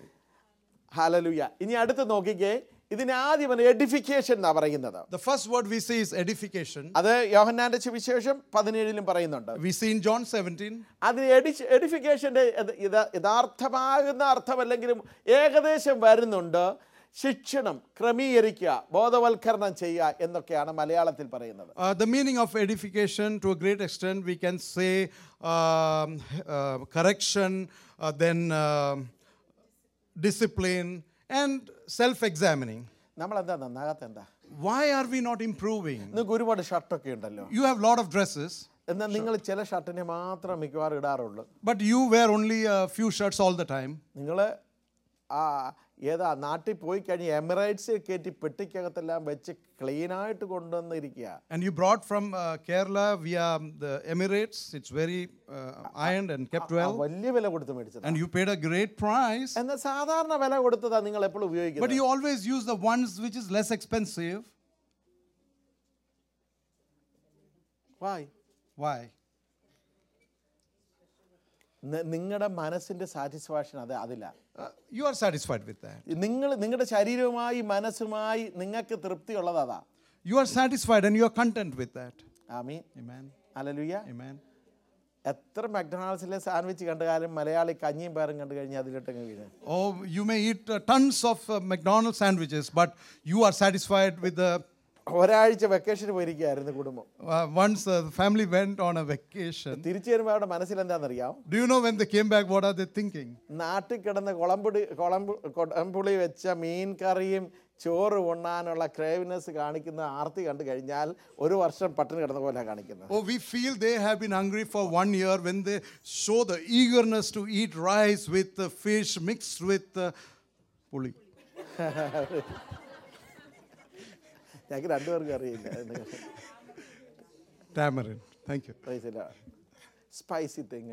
ഹാലലുയ ഇനി അടുത്ത് നോക്കിക്കേ ഇതിന് ആദ്യം എഡിഫിക്കേഷൻ എന്നാ പറയുന്നത് The first word we see is edification. അത് യോഹന്നാന്റെ സുവിശേഷം പതിനേഴിലും പറയുന്നുണ്ട് We see in John 17. അതിന് എഡി എഡിഫിക്കേഷൻ്റെ യഥാർത്ഥമാകുന്ന അർത്ഥമല്ലെങ്കിലും ഏകദേശം വരുന്നുണ്ട് ശിക്ഷണം ക്രമീകരിക്കുക ബോധവൽക്കരണം ചെയ്യുക എന്നൊക്കെയാണ് മലയാളത്തിൽ പറയുന്നത് Uh, the meaning of edification, to a great extent, we can say um, uh, correction, uh, then um discipline, and self examining. നമ്മളെന്താ നന്നാകാത്ത എന്താ Why are we not improving? നിങ്ങൾക്ക് ഒരുപാട് ഷർട്ടൊക്കെ ഉണ്ടല്ലോ You have a lot of dresses, എന്നാൽ നിങ്ങൾ ചില ഷർട്ടിനെ മാത്രം മിക്കവാറും ഇടാറുള്ളൂ but you wear only a few shirts all the time. നിങ്ങൾ ആ ഏതാ നാട്ടിൽ പോയി കഴിഞ്ഞ് എമിറേറ്റ്സിൽ കയറ്റി പെട്ടിക്കകത്തെല്ലാം വെച്ച് ക്ലീനായിട്ട് കൊണ്ടുവന്നിരിക്കുക And you brought from uh, Kerala via the Emirates. It's very uh, ironed and kept ആ well. വലിയ വില കൊടുത്ത് മേടിച്ചത് And you paid a great price. എന്നാൽ സാധാരണ വില കൊടുത്തതാ നിങ്ങൾ എപ്പോഴും But ഉപയോഗിക്കുന്നത് you always use the ones which is less expensive. Why? Why? നിങ്ങളുടെ മനസ്സിൻ്റെ സാറ്റിസ്ഫാക്ഷൻ അത് അതില്ല Uh, you are satisfied with that. നിങ്ങൾ നിങ്ങളുടെ ശരീരവുമായി മനസ്സുമായി നിങ്ങൾക്ക് തൃപ്തിയുള്ളത് അതാ You are satisfied and you are content with that. Amen Amen. Alleluia Amen. എത്ര മക്ഡൊണാൾഡ്സിലെ സാൻഡ്വിച്ച് കണ്ടു കാലം മലയാളി കഞ്ഞിയും പേരും കണ്ടു കഴിഞ്ഞാൽ അതിലിട്ടങ്ങ് വീണ് Oh, you may eat uh, tons of uh, McDonald's sandwiches, but you are satisfied with the. ഒരാഴ്ച വെക്കേഷന് പോയിരിക്കുകയായിരുന്നു കുടുംബം Uh, once uh, the family went on a vacation, തിരിച്ചു വരുമ്പോൾ അവരുടെ മനസ്സിൽ എന്താണെന്നറിയാം do you know when they came back, what are they thinking? നാട്ടിൽ കിടന്ന് കുളമ്പുടി കുളമ്പ് കുടംപുളി വെച്ച മീൻ കറിയും ചോറ് ഉണ്ണാനുള്ള ക്രേവിനെസ് കാണിക്കുന്ന ആർത്തി കണ്ടു കഴിഞ്ഞാൽ ഒരു വർഷം പട്ടിണി കിടന്ന പോലെ കാണിക്കുന്നത് Oh, we feel they have been hungry for one year when they show the eagerness to eat rice with uh, fish mixed with uh, puli. ഞങ്ങൾക്ക് രണ്ടുപേർക്കും അറിയില്ല Tamarind. Thank you. Spicy thing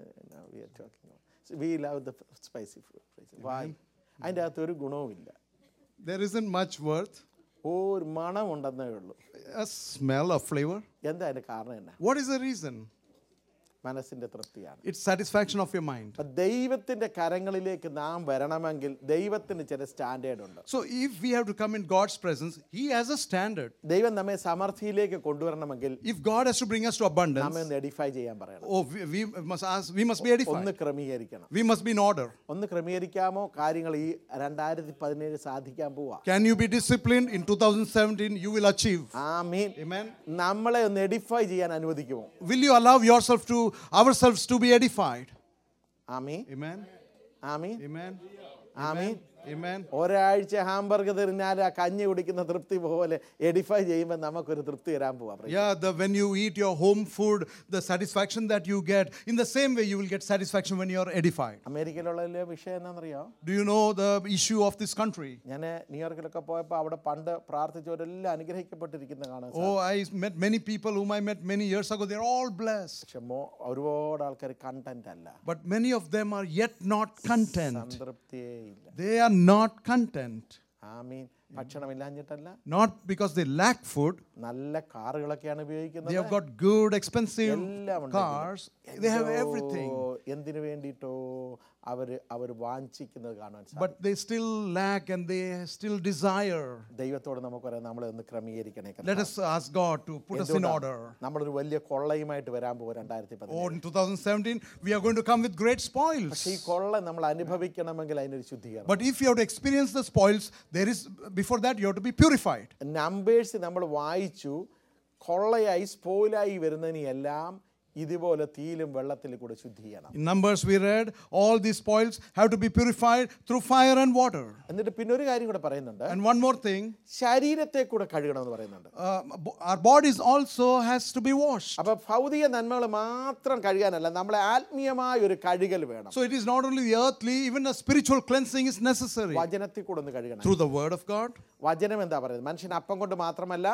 we are talking we love the spicy food വായ് അതിൻ്റെ അകത്ത് ഒരു ഗുണവുമില്ല There isn't much worth, ഒരു മണമുണ്ടെന്നേ ഉള്ളൂ a smell, a flavor. എന്താ അതിൻ്റെ കാരണം എന്നാ What is the reason? മനസ്സിൻ്റെ തൃപ്തിയാണ് It's satisfaction of your mind. അപ്പം ദൈവത്തിൻ്റെ കരങ്ങളിലേക്ക് നാം വരണമെങ്കിൽ ദൈവത്തിന് ചില സ്റ്റാൻഡേർഡ് ഉണ്ട് So if we have to come in God's presence, He has a standard. ദൈവം നമ്മെ സമൃദ്ധിയിലേക്ക് കൊണ്ടുവരണമെങ്കിൽ If God has to bring us to abundance, നമ്മെ ഒന്ന് എഡിഫൈ ചെയ്യാൻ പറയണം oh, we, we must ask, we must be ഒന്ന് edified. ക്രമീകരിക്കണം We must be in order. ഒന്ന് ക്രമീകരിക്കാമോ കാര്യങ്ങൾ ഈ രണ്ടായിരത്തി പതിനേഴ് സാധിക്കാൻ പോവാ Can you be disciplined? In 2017, you will achieve. ആ മീൻ Amen. നമ്മളെ ഒന്ന് എഡിഫൈ ചെയ്യാൻ അനുവദിക്കുമോ Will you allow yourself to, ourselves to be edified? Amen Amen. Amen Amen. Amen Amen. ഒരാഴ്ച ഹാംബർഗ് തിരിഞ്ഞാൽ ആ കഞ്ഞി കുടിക്കുന്ന തൃപ്തി പോലെ എഡിഫൈ ചെയ്യുമ്പോൾ നമുക്കൊരു തൃപ്തി തരാൻ പോവാ Yeah, the, when you eat your home food, the satisfaction that you get, in the same way, you will get satisfaction when you are edified. അമേരിക്കയിലുള്ള വിഷയം എന്നാണെന്നറിയോ Do you know the issue of this country? ഞാൻ ന്യൂയോർക്കിലൊക്കെ പോയപ്പോൾ അവിടെ പണ്ട് പ്രാർത്ഥിച്ചവരെല്ലാം അനുഗ്രഹിക്കപ്പെട്ടിരിക്കുന്ന കാണാൻ സാധിക്കും. Oh, I met many people whom I met many years ago. They're all blessed. പക്ഷെ മോ- ഒരുപാട് ആൾക്കാർ കണ്ടന്റ് അല്ല But many of them are yet not content. സംതൃപ്തിയേ ഇല്ല They are not content. Amin ഭക്ഷണമില്ലാഞ്ഞിട്ടല്ല Not because they lack food. നല്ല കാറുകളൊക്കെയാണ് They ഉപയോഗിക്കുന്നത് have got good, expensive എല്ലാം ഉണ്ട് cars. They have എന്തോ everything. എന്തിനു വേണ്ടിയിട്ടോ അവർ അവർ വാഞ്ചിക്കുന്നത് കാണാൻ സാധിക്കും But they still lack and they still desire. ദൈവത്തോട് നമുക്ക് പറയാം നമ്മളെ ഒന്ന് ക്രമീകരിക്കണേ Let us ask God to put us in order. നമ്മളൊരു വലിയ കൊള്ളയുമായിട്ട് വരാൻ പോകും രണ്ടായിരത്തി പതിനേഴ് Oh, in 2017, we are going to come with great spoils. പക്ഷേ ഈ കൊള്ള നമ്മൾ അനുഭവിക്കണമെങ്കിൽ അതിനൊരു ശുദ്ധീകരണം But if you have to experience the spoils, there is before that you have to be purified. Numbers നമ്മൾ വായിച്ചു കൊള്ളയായി സ്പോയിലായി വരുന്നതിനെല്ലാം ഇതുപോലെ തീയിലും വെള്ളത്തിലും കൂടെ ശുദ്ധീകരണം In Numbers, we read all these spoils have to be purified through fire and water. എന്നിട്ട് പിന്നെ ഒരു കാര്യം കൂടെ പറയുന്നുണ്ട് And one more thing, ശരീരത്തെ കൂടെ കഴുകണമെന്ന് പറയുന്നുണ്ട് uh, bo- our bodies also has to be washed. അപ്പൊ ഭൗതിക നന്മകൾ മാത്രം കഴുകാനല്ല നമ്മളെ ആത്മീയമായ ഒരു കഴുകൽ വേണം So it is not only the earthly, even a spiritual cleansing is necessary വചനത്തിൽ കൂടെ ഒന്ന് കഴുകണം through the word of God. വചനം എന്താ പറയുന്നത് മനുഷ്യൻ അപ്പം കൊണ്ട് മാത്രമല്ല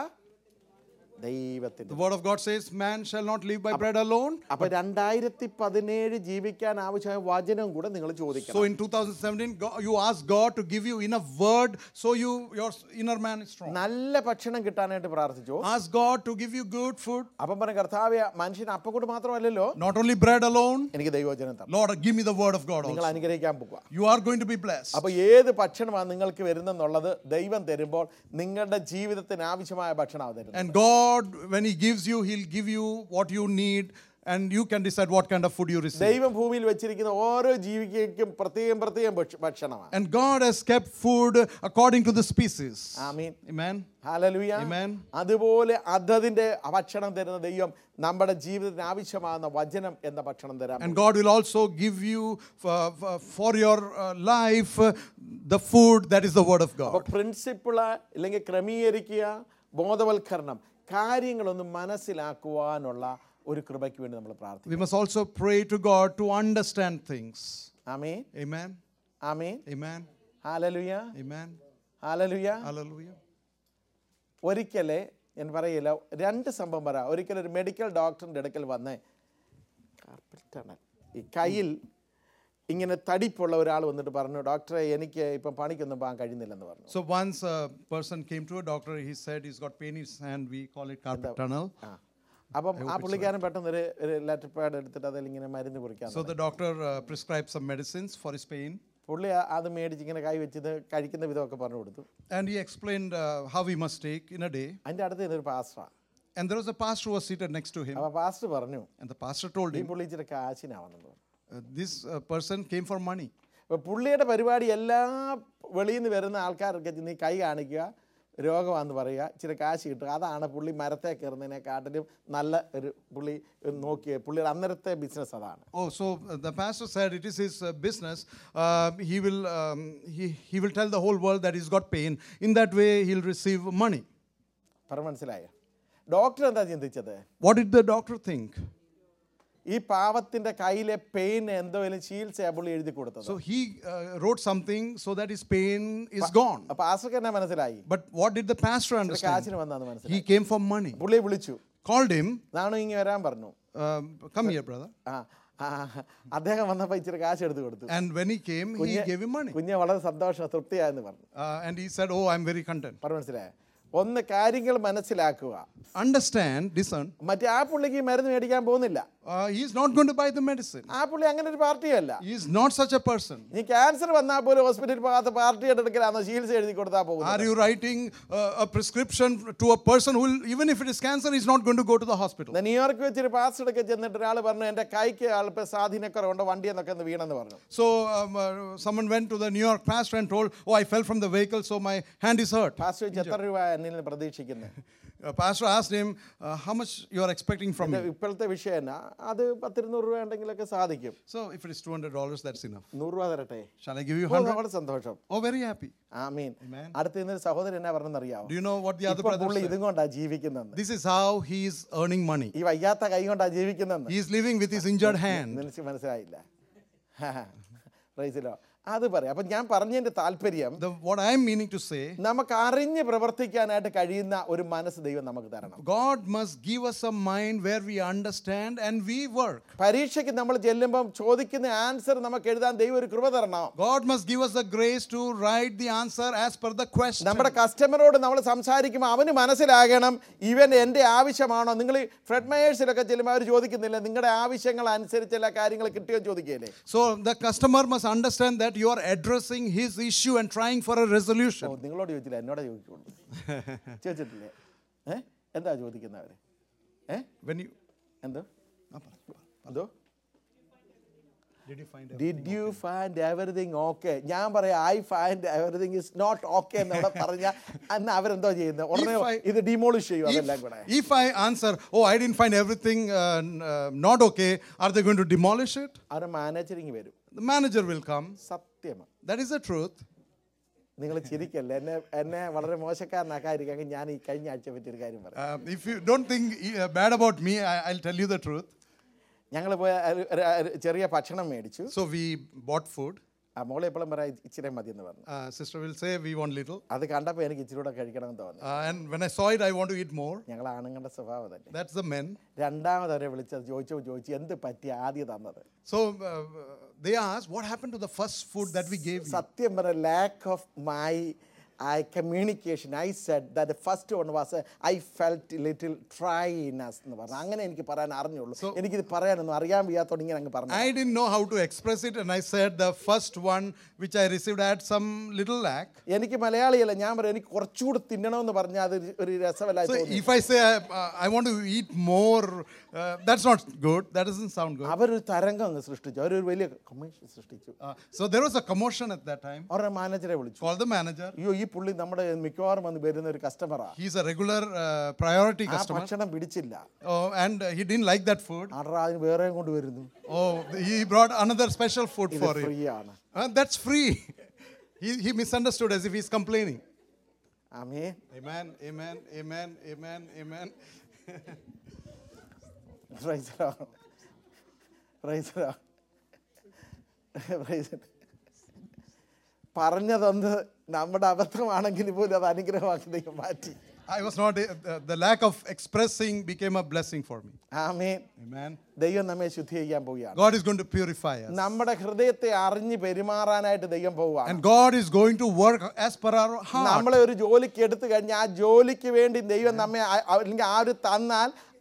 ദൈവത്തിന്റെ The word of God says, Man shall not live by bread alone. അപ്പൊ രണ്ടായിരത്തി പതിനേഴ് ജീവിക്കാൻ ആവശ്യമായ വചനം കൂടെ നിങ്ങൾ ചോദിക്കണം So in 2017, God, you ask God to give you enough word so you your inner man is strong. നല്ല ഭക്ഷണം കിട്ടാനായിട്ട് പ്രാർത്ഥിച്ചു Ask God to give you good food, അപ്പം പറഞ്ഞ കർത്താവ് മനുഷ്യൻ അപ്പം കൊണ്ട് മാത്രമല്ലല്ലോ not only bread alone. എനിക്ക് ദൈവവചനം തരണം Lord, give me the word of God നിങ്ങൾ also. അനുഗ്രഹിക്കാൻ പോകുക You are going to be blessed. അപ്പൊ ഏത് ഭക്ഷണമാണ് നിങ്ങൾക്ക് വരുന്നെന്നുള്ളത് ദൈവം തരുമ്പോൾ നിങ്ങളുടെ ജീവിതത്തിന് ആവശ്യമായ ഭക്ഷണമാണ് തരുന്നത് And God, when He gives you, He'll give you what you need, and you can decide what kind of food you receive. ദൈവം ഭൂമിയിൽ വെച്ചിരിക്കുന്ന ഓരോ ജീവിക്കും പ്രത്യേകം പ്രത്യേകം ഭക്ഷ- ഭക്ഷണമാണ് And God has kept food according to the species. Amen Amen. Hallelujah Amen. അതുപോലെ അതതിന്റെ ഭക്ഷണം തരുന്ന ദൈവം നമ്മുടെ ജീവിതത്തിന് ആവശ്യമാകുന്ന വചനം എന്ന ഭക്ഷണം തരാം And God will also give you for, for- for your uh, life uh, the food that is the word of അപ്പൊ God. പ്രിൻസിപ്പിള് അല്ലെങ്കിൽ ക്രമീകരിക്കുക ബോധവൽക്കരണം കാര്യങ്ങളൊന്ന് മനസ്സിലാക്കുവാനുള്ള ഒരു കൃപയ്ക്ക് വേണ്ടി നമ്മൾ പ്രാർത്ഥിക്കും We must also pray to God to understand things. Amin Amen. Amen Amen. Hallelujah Amen. Hallelujah Hallelujah. ഒരിക്കലേ ഞാൻ പറയില്ല രണ്ട് സംഭവം പറ ഒരിക്കൽ ഒരു മെഡിക്കൽ ഡോക്ടറിൻ്റെ അടുക്കൽ വന്ന് കാർപ്പറ്റാണ് ഈ കയ്യിൽ ഇങ്ങനെ തടിപ്പുള്ള ഒരാൾ വന്നിട്ട് പറഞ്ഞു ഡോക്ടറെ എനിക്ക് ഇപ്പം പണിക്കൊന്നും പോകാൻ കഴിയുന്നില്ലെന്ന് പറഞ്ഞു So once a person came to a doctor, he said he's got pain in his hand. We call it carpal tunnel. അപ്പം ആ പുള്ളിക്കാരൻ പെട്ടെന്ന് ഒരു ഒരു ലെറ്റർ പാഡ് എടുത്തിട്ട് അതിൽ ഇങ്ങനെ മരുന്ന് കുറിക്കാൻ So the doctor uh, prescribed some medicines for his pain. പുള്ളി ആ- അത് മേടിച്ച് ഇങ്ങനെ കൈ വെച്ചത് കഴിക്കുന്ന വിധമൊക്കെ പറഞ്ഞു കൊടുത്തു And he explained uh, how he must take in a day. അതിൻ്റെ അടുത്ത് ഇതൊരു പാസ്റ്ററാണ് And there was a pastor who was seated next to him. അപ്പോൾ പാസ്റ്റർ പറഞ്ഞു And the pastor told ഈ him, പുള്ളി ഇച്ചിരി കാശിനാവുന്നത് uh, This uh, person came for money. അപ്പോൾ പുള്ളിയുടെ പരിപാടി എല്ലാ വെളിയിൽ നിന്ന് വരുന്ന ആൾക്കാർക്ക് നീ കൈ കാണിക്കുക രോഗമാണെന്ന് പറയുക ഇച്ചിരി കാശ് കിട്ടുക അതാണ് പുള്ളി മരത്തെ കയറുന്നതിനെക്കാട്ടിലും നല്ല ഒരു പുള്ളി നോക്കിയ പുള്ളിയുടെ അന്നേരത്തെ ബിസിനസ് അതാണ് Oh, so uh, the pastor said it is his uh, business. Uh, he, will, um, he, he will tell the whole world that he's got pain. In that way, he'll receive money. പറ മനസ്സിലായോ doctor എന്താ ചിന്തിച്ചത് What did the doctor think? ഈ പാവത്തിന്റെ കയ്യിലെ pain എന്തോലും ചികിത്സ പുള്ളി എഴുതി കൊടുത്തത് So he uh, wrote something so that his pain is gone. അപ്പൊ ആശ്രക്ക് എന്നാ മനസ്സിലായി But what did the pastor understand? കാശിന് വന്നാന്ന് മനസ്സിലായി He came for money. പുള്ളിയെ വിളിച്ചു Called him, നാണു ഇങ്ങനെ വരാൻ പറഞ്ഞു um, Come here, brother. ആ ആ, അദ്ദേഹം വന്നപ്പോൾ ഇച്ചിരി കാശ് എടുത്ത് കൊടുത്തു And when he came, he gave him money. കുഞ്ഞ് വളരെ സന്തോഷം തൃപ്തിയായെന്ന് പറഞ്ഞു Uh, and he said, Oh, I'm very content. പറഞ്ഞു മനസ്സിലായ ഒന്ന് കാര്യങ്ങൾ മനസ്സിലാക്കുക Understand, discern. മറ്റേ ആ പുള്ളിക്ക് ഈ മരുന്ന് മേടിക്കാൻ പോകുന്നില്ല Uh, he's not going to buy the medicine. ആ പുള്ളി അങ്ങനെ ഒരു പാർട്ടിയല്ല He is not such a person. ഇനി ക്യാൻസർ വന്നാൽ പോലും ഹോസ്പിറ്റലിൽ പോകാത്ത പാർട്ടി എടുക്കലാണോ ചികിത്സ എഴുതി കൊടുത്താൽ പോകുന്നത് Are you writing uh, a prescription to a person who, will, even if it is cancer, is not going to go to the hospital? എന്നാ ന്യൂയോർക്ക് വെച്ചൊരു പാസ് എടുക്കാൻ ചെന്നിട്ട് ഒരാൾ പറഞ്ഞു എൻ്റെ കൈക്ക് അല്പം സ്വാധീനക്കുറവുണ്ട് വണ്ടി എന്നൊക്കെ ഒന്ന് വീണെന്ന് പറഞ്ഞു So um, uh, someone went to the New York pastor and told, Oh, I fell from the vehicle, so my hand is hurt. Pass വെച്ച് എത്ര രൂപ എന്നിൽ നിന്ന് പ്രതീക്ഷിക്കുന്നത് Uh, pastor asked him, uh, How much you are expecting from me? ഇപ്പോഴത്തെ വിഷയം എന്നാ അത് പത്തിരുന്നൂറ് രൂപ ഉണ്ടെങ്കിലൊക്കെ സാധിക്കും So if it is $200, that's enough. നൂറ് രൂപ തരട്ടെ Shall I give you ഓ, 100? വളരെ സന്തോഷം Oh, very happy. ആ മീൻ Amen. അടുത്ത് നിന്ന് സഹോദരൻ എന്നാ പറഞ്ഞെന്നറിയാവോ Do you know what the other ഇപ്പൊ brother പുള്ളി said? ഇതും കൊണ്ടാ ജീവിക്കുന്നത് This is how he is earning money. ഈ വയ്യാത്ത കൈ കൊണ്ടാ ജീവിക്കുന്നത് He is living with his injured hand. നിനക്ക് മനസ്സിലായില്ല റൈസിലോ അത് പറയാം അപ്പം ഞാൻ പറഞ്ഞതിൻ്റെ താല്പര്യം The, what I am meaning to say, നമുക്ക് അറിഞ്ഞ് പ്രവർത്തിക്കാനായിട്ട് കഴിയുന്ന ഒരു മനസ്സ് ദൈവം നമുക്ക് തരണം God must give us a mind where we understand and we work. പരീക്ഷയ്ക്ക് നമ്മൾ ചെല്ലുമ്പം ചോദിക്കുന്ന ആൻസർ നമുക്ക് എഴുതാൻ ദൈവം ഒരു കൃപ തരണം God must give us the grace to write the answer as per the question. നമ്മുടെ കസ്റ്റമറോട് നമ്മൾ സംസാരിക്കുമ്പോൾ അവന് മനസ്സിലാകണം ഇവൻ എൻ്റെ ആവശ്യമാണോ നിങ്ങൾ ഫ്രെഡ് മയേഴ്സിലൊക്കെ ചെല്ലുമ്പോൾ അവർ ചോദിക്കുന്നില്ല നിങ്ങളുടെ ആവശ്യങ്ങൾ അനുസരിച്ചുള്ള കാര്യങ്ങൾ കിട്ടിയോ ചോദിക്കുകയല്ലേ So the customer must understand that you are addressing his issue and trying for a oh resolution. നിങ്ങളോട് ചോദിച്ചില്ല എന്നോട് ചോദിക്കുള്ളൂ ചോദിച്ചിട്ടില്ലേ ഏ എന്താ ചോദിക്കുന്നവർ ഏ When you എന്തോ എന്തോ did you find did you find everything okay ഞാൻ പറയാം I find everything is not okay എന്നവിടെ പറഞ്ഞാൽ അന്ന് അവരെന്തോ ചെയ്യുന്നത് ഉടനെ If I- ഇത് ഡിമോളിഷ് ചെയ്യും അതെല്ലാം if, കൂടെ if I answer, oh, I didn't find everything uh, n- uh, not okay, are they going to demolish it? അവരുടെ മാനേജറിങ് വരും The manager will come. സത്യമാണ് That is the truth. നിങ്ങൾ ചിരിക്കല്ലേ എന്നെ എന്നെ വളരെ മോശക്കാരനാക്കാതിരിക്കാൻ ഞാൻ ഈ കഴിഞ്ഞ ആഴ്ച പറ്റിയൊരു കാര്യം പറയാം Uh, if you don't think uh, bad about me, I, I'll tell you the truth. ഞങ്ങൾ പോയ ഒരു- ഒരു- ഒരു ചെറിയ ഭക്ഷണം മേടിച്ചു So we bought food. ആ മോളെ എപ്പോഴും പറയാം ഇച്ചിരി മതി എന്ന് പറഞ്ഞു Uh, sister will say we want little. അത് കണ്ടപ്പോൾ എനിക്ക് ഇച്ചിരി കൂടെ കഴിക്കണമെന്ന് തോന്നി Uh, and when I saw it, I want to eat more. ഞങ്ങൾ ആണുങ്ങളുടെ സ്വഭാവം തന്നെ That's the men. രണ്ടാമത് അവരെ വിളിച്ചത് ചോദിച്ചു ചോദിച്ചു എന്ത് പറ്റി ആദ്യം തന്നത് So uh, they asked, what happened to the first food that we gave you? സത്യം പറഞ്ഞ lack of my I communication I said that first one was I felt little dryness എന്ന് പറഞ്ഞു അങ്ങനെ എനിക്ക് പറയാൻ അറിഞ്ഞുള്ളൂ എനിക്കിത് പറയാനൊന്നും അറിയാൻ വയ്യാത്തോണ്ട് ഇങ്ങനെ അങ്ങ് പറഞ്ഞു I didn't know how to express it, and I said the first one which I received had some little lack. എനിക്ക് മലയാളിയല്ല ഞാൻ പറയാം എനിക്ക് കുറച്ചുകൂടി തിന്നണമെന്ന് പറഞ്ഞാൽ അത് ഒരു- ഒരു രസമല്ല So if I say I, uh, I want to eat more, uh, that's not good. That doesn't sound good. അവരൊരു തരംഗം അങ്ങ് സൃഷ്ടിച്ചു അവരൊരു വലിയ കമ്മീഷൻ സൃഷ്ടിച്ചു Uh, so there was a commotion at that time. അവരുടെ മാനേജറെ വിളിച്ചു Called the manager. അയ്യോ ഈ പുള്ളി നമ്മുടെ മിക്കവാറും വന്ന് വരുന്ന ഒരു കസ്റ്റമറാണ് He's a regular uh, priority ആ customer. ഭക്ഷണം പിടിച്ചില്ല Oh, and uh, he didn't like that food. ആടാ അതിന് വേറെ കൊണ്ട് വരുന്നു Oh, he brought another special food ഇത് for him. ഫ്രീ ആണ് Uh, that's free. he, he misunderstood as if he's complaining. ആമേ Amen, amen, amen, amen, amen. Praise the Lord. Praise the Lord. Praise the Lord. പറഞ്ഞതൊന്ന് നമ്മുടെ അബദ്ധമാണെങ്കിൽ പോലും അത് അനുഗ്രഹമാക്കി ദൈവം മാറ്റി I was not, uh, the, the lack of expressing became a blessing for me. Amen Amen. ദൈവം നമ്മെ ശുദ്ധീകരിക്കാൻ പോവുകയാണ് God is going to purify us. നമ്മുടെ ഹൃദയത്തെ അറിഞ്ഞ് പെരുമാറാനായിട്ട് ദൈവം പോവുകയാണ് And God is going to work as per our heart. നമ്മളെ ഒരു ജോലിക്ക് എടുത്തു കഴിഞ്ഞാൽ ആ ജോലിക്ക് വേണ്ടി ദൈവം നമ്മെ ആ- ആ- അല്ലെങ്കിൽ ആ ഒരു തന്നാൽ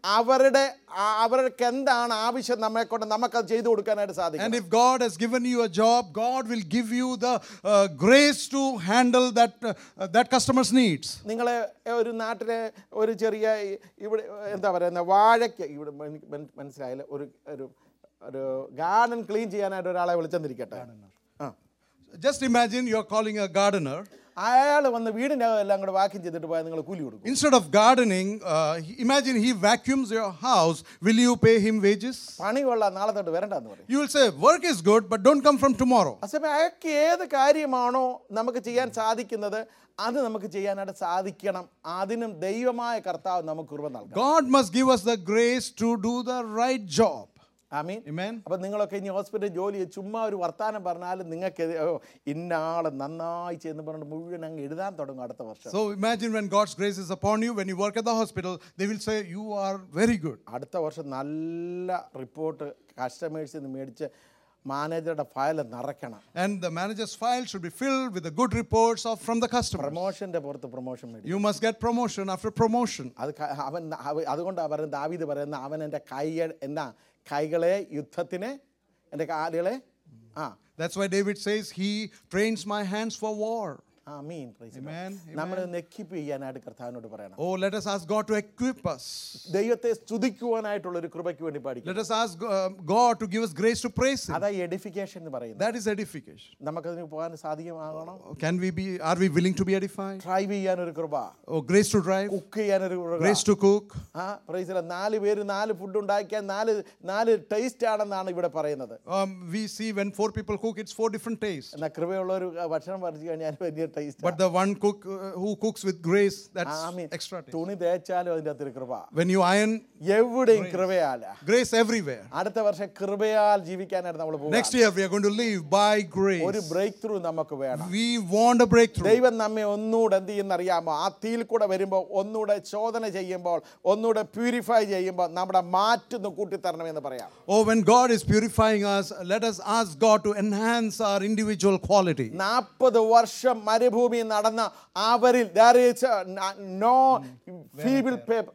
അവരുടെ ആ- അവർക്ക് എന്താണ് ആവശ്യം നമ്മെ കൊണ്ട് നമുക്കത് ചെയ്തു കൊടുക്കാനായിട്ട് സാധിക്കും And if God has given you a job, God will give you the uh, grace to handle that, uh, that customer's needs. നിങ്ങളെ ഒരു നാട്ടിലെ ഒരു ചെറിയ ഈ- ഇവിടെ എന്താ പറയുന്ന വാഴയ്ക്ക് ഇവിടെ എനിക്ക് മന- മനസ്സിലായില്ല ഒരു ഒരു ഒരു ഗാർഡൻ ക്ലീൻ ചെയ്യാനായിട്ട് ഒരാളെ വിളിച്ചെന്നിരിക്കട്ടെ ആ Just imagine you're calling a gardener. അയാൾ വന്ന് വീടിൻ്റെ എല്ലാം കൂടെ വാക്യം ചെയ്തിട്ട് പോയാൽ നിങ്ങൾ കൂലി കൊടുക്കും Instead of gardening, uh, he- imagine he vacuums your house. Will you pay him wages? പണി കൊള്ളാം നാളെ തൊട്ട് വരണ്ടെന്ന് പറയും You will say, Work is good, but don't come from tomorrow. അസമയം അയാൾക്ക് ഏത് കാര്യമാണോ നമുക്ക് ചെയ്യാൻ സാധിക്കുന്നത് അത് നമുക്ക് ചെയ്യാനായിട്ട് സാധിക്കണം അതിനും ദൈവമായ കർത്താവ് നമുക്ക് കൃപ നൽകാം God must give us the grace to do the right job. Amin Amen. അപ്പം നിങ്ങളൊക്കെ ഇനി ഹോസ്പിറ്റലിൽ ജോലി ചെയ്ത് ചുമ്മാ ഒരു വർത്താനം പറഞ്ഞാലും നിങ്ങൾക്ക് ഇത്, ഓ, ഇന്ന ആൾ നന്നായി ചെയ്യുന്ന പറഞ്ഞിട്ട് മുഴുവൻ അങ്ങ് എഴുതാൻ തുടങ്ങും അടുത്ത വർഷം So imagine when God's grace is upon you, when you work at the hospital, they will say, You are very good. അടുത്ത വർഷം നല്ല റിപ്പോർട്ട് കസ്റ്റമേഴ്സിൽ നിന്ന് മേടിച്ച് മാനേജറുടെ ഫയൽ നിറയ്ക്കണം And the manager's file should be filled with the good reports of, from the customer. പ്രൊമോഷൻ്റെ പുറത്ത് promotion മേടിക്കും You must get promotion after promotion. അത് ക- അവൻ അവ- അതുകൊണ്ടാണ് പറയുന്നത് ദാവീദ് പറയുന്നത് അവൻ എൻ്റെ കൈകൾ എന്നാ കൈകളെ യുദ്ധത്തിന് എൻ്റെ കാലുകളെ ആ That's why David says, He trains my hands for war. ആ മീൻ Amen, നമ്മൾ നെക്കിപ്പ് ചെയ്യാനായിട്ട് കർത്താവിനോട് പറയണം Oh, let us ask God to equip us. ദൈവത്തെ സ്തുതിക്കുവാനായിട്ടുള്ള ഒരു കൃപയ്ക്ക് വേണ്ടി പാടിക്കും Let us ask uh, God to give us grace to praise Him. അതാ എഡിഫിക്കേഷൻ എന്ന് പറയുന്നത് That is edification. നമുക്കതിന് പോകാൻ സാധ്യമാകണം Can we be, are we willing to be edified? Drive ചെയ്യാൻ ഒരു കൃപ Oh, grace to drive, cook ചെയ്യാൻ ഒരു കൃപ grace to cook. ആ പ്രൈസില നാല് പേര് നാല് ഫുഡ് ഉണ്ടാക്കിയാൽ നാല് നാല് ടേസ്റ്റ് ആണെന്നാണ് ഇവിടെ പറയുന്നത് Um, we see when four people cook, it's four different tastes. എന്നാൽ കൃപയുള്ള ഒരു ഭക്ഷണം പഠിച്ചു കഴിഞ്ഞാൽ വലിയ taste But the one cook uh, who cooks with grace, that's ആമീൻ extra taste. തുണി തേച്ചാലും അതിൻ്റെ അകത്തൊരു കൃപ When you iron, എവിടെയും കൃപയാല grace everywhere. അടുത്ത വർഷം കൃപയാൽ ജീവിക്കാനായിട്ട് നമ്മൾ പോകും Next year, we are going to live by ഒരു grace. ബ്രേക്ക് ത്രൂ നമുക്ക് വേണം We want a breakthrough. ദൈവം നമ്മെ ഒന്നുകൂടെ എന്ത് ചെയ്യുന്നറിയാമോ ആ തീയിൽ കൂടെ വരുമ്പോൾ ഒന്നുകൂടെ ചോദന ചെയ്യുമ്പോൾ ഒന്നുകൂടെ പ്യൂരിഫൈ ചെയ്യുമ്പോൾ നമ്മുടെ മാറ്റൊന്ന് കൂട്ടിത്തരണമെന്ന് പറയാം Oh, when God is purifying us, let us ask God to enhance our individual quality. നാൽപ്പത് വർഷം മരുഭൂമി നടന്ന അവരിൽ there is a n- no feeble paper.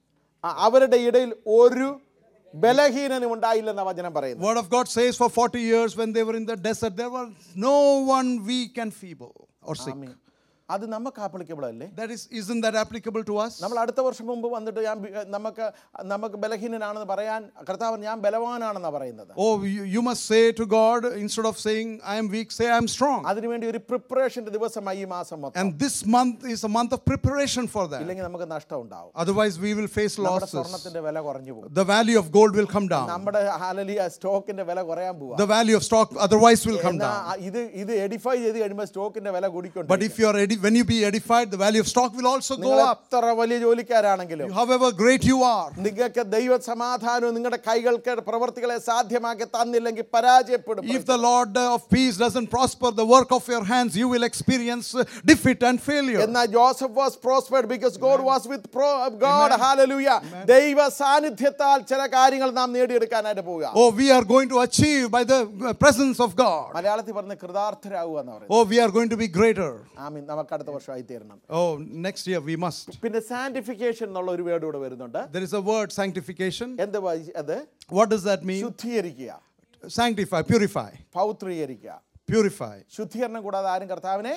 ആ, അവരുടെ ഇടയിൽ ഒരു ബലഹീനനും ഉണ്ടായില്ലെന്ന വചനം പറയുന്നു Word of God says for 40 years when they were in the desert, there was no one weak and feeble or sick. ആമീൻ. അത് നമുക്ക് ആപ്ലിക്കബിൾ അല്ലേ That is, isn't that applicable to us? നമ്മൾ അടുത്ത വർഷം മുമ്പ് വന്നിട്ട് ഞാൻ ബി- നമുക്ക് നമുക്ക് ബലഹീനനാണെന്ന് പറയാൻ കർത്താവ് ഞാൻ ബലവാനാണെന്നാണ് പറയുന്നത് Oh, you, you must say to God, instead of saying, I am weak, say, I am strong. അതിനുവേണ്ടി ഒരു പ്രിപ്പറേഷന്റെ ദിവസമായി ഈ മാസം മൊത്തം And this month is a month of preparation for that. ഇല്ലെങ്കിൽ നമുക്ക് നഷ്ടം ഉണ്ടാവും Otherwise, we will face നമ്മുടെ losses. സ്വർണത്തിന്റെ വില കുറഞ്ഞു പോകും The value of gold will come down. നമ്മുടെ ഹാലലിയ സ്റ്റോക്കിന്റെ വില കുറയാൻ പോവാ The value of stock otherwise will come എന്നാ down. ഇത് ഇത് എഡിഫൈ ചെയ്ത് കഴിയുമ്പോൾ സ്റ്റോക്കിന്റെ വില കൂടിക്കൊണ്ട് But if you are edi- when you be edified, the value of stock will also നിങ്ങൾ go up. എത്ര വലിയ ജോലിക്കാരാണെങ്കിലും However great you are, നിങ്ങൾക്ക് ദൈവ സമാധാനവും നിങ്ങളുടെ കൈകൾക്ക് പ്രവർത്തികളെ സാധ്യമാക്കി തന്നില്ലെങ്കിൽ പരാജയപ്പെടും if the Lord uh, of peace doesn't prosper the work of your hands, you will experience uh, defeat and failure. എന്നാൽ Joseph was prospered because God was with God hallelujah ദൈവ സാന്നിധ്യത്താൽ ചില കാര്യങ്ങൾ നാം നേടിയെടുക്കാനായിട്ട് പോവുക Oh, we are going to achieve by the uh, presence of God. മലയാളത്തിൽ പറഞ്ഞ കൃതാർത്ഥരാകുക എന്ന് പറയുന്നത് Oh, we are going to be greater. ആമീൻ നമുക്ക് അടുത്ത വർഷമായി തീരണം Oh, next year we must. പിന്നെ സാന്റിഫിക്കേഷൻ എന്നുള്ള ഒരു വേർഡ് കൂടെ വരുന്നുണ്ട് There is a word sanctification. എന്ത് വായി- അത് What does that mean? ശുദ്ധീകരിക്കുക Sanctify, purify, പൗത്രീകരിക്കുക purify. ശുദ്ധീകരണം കൂടാതെ ആരും കർത്താവിനെ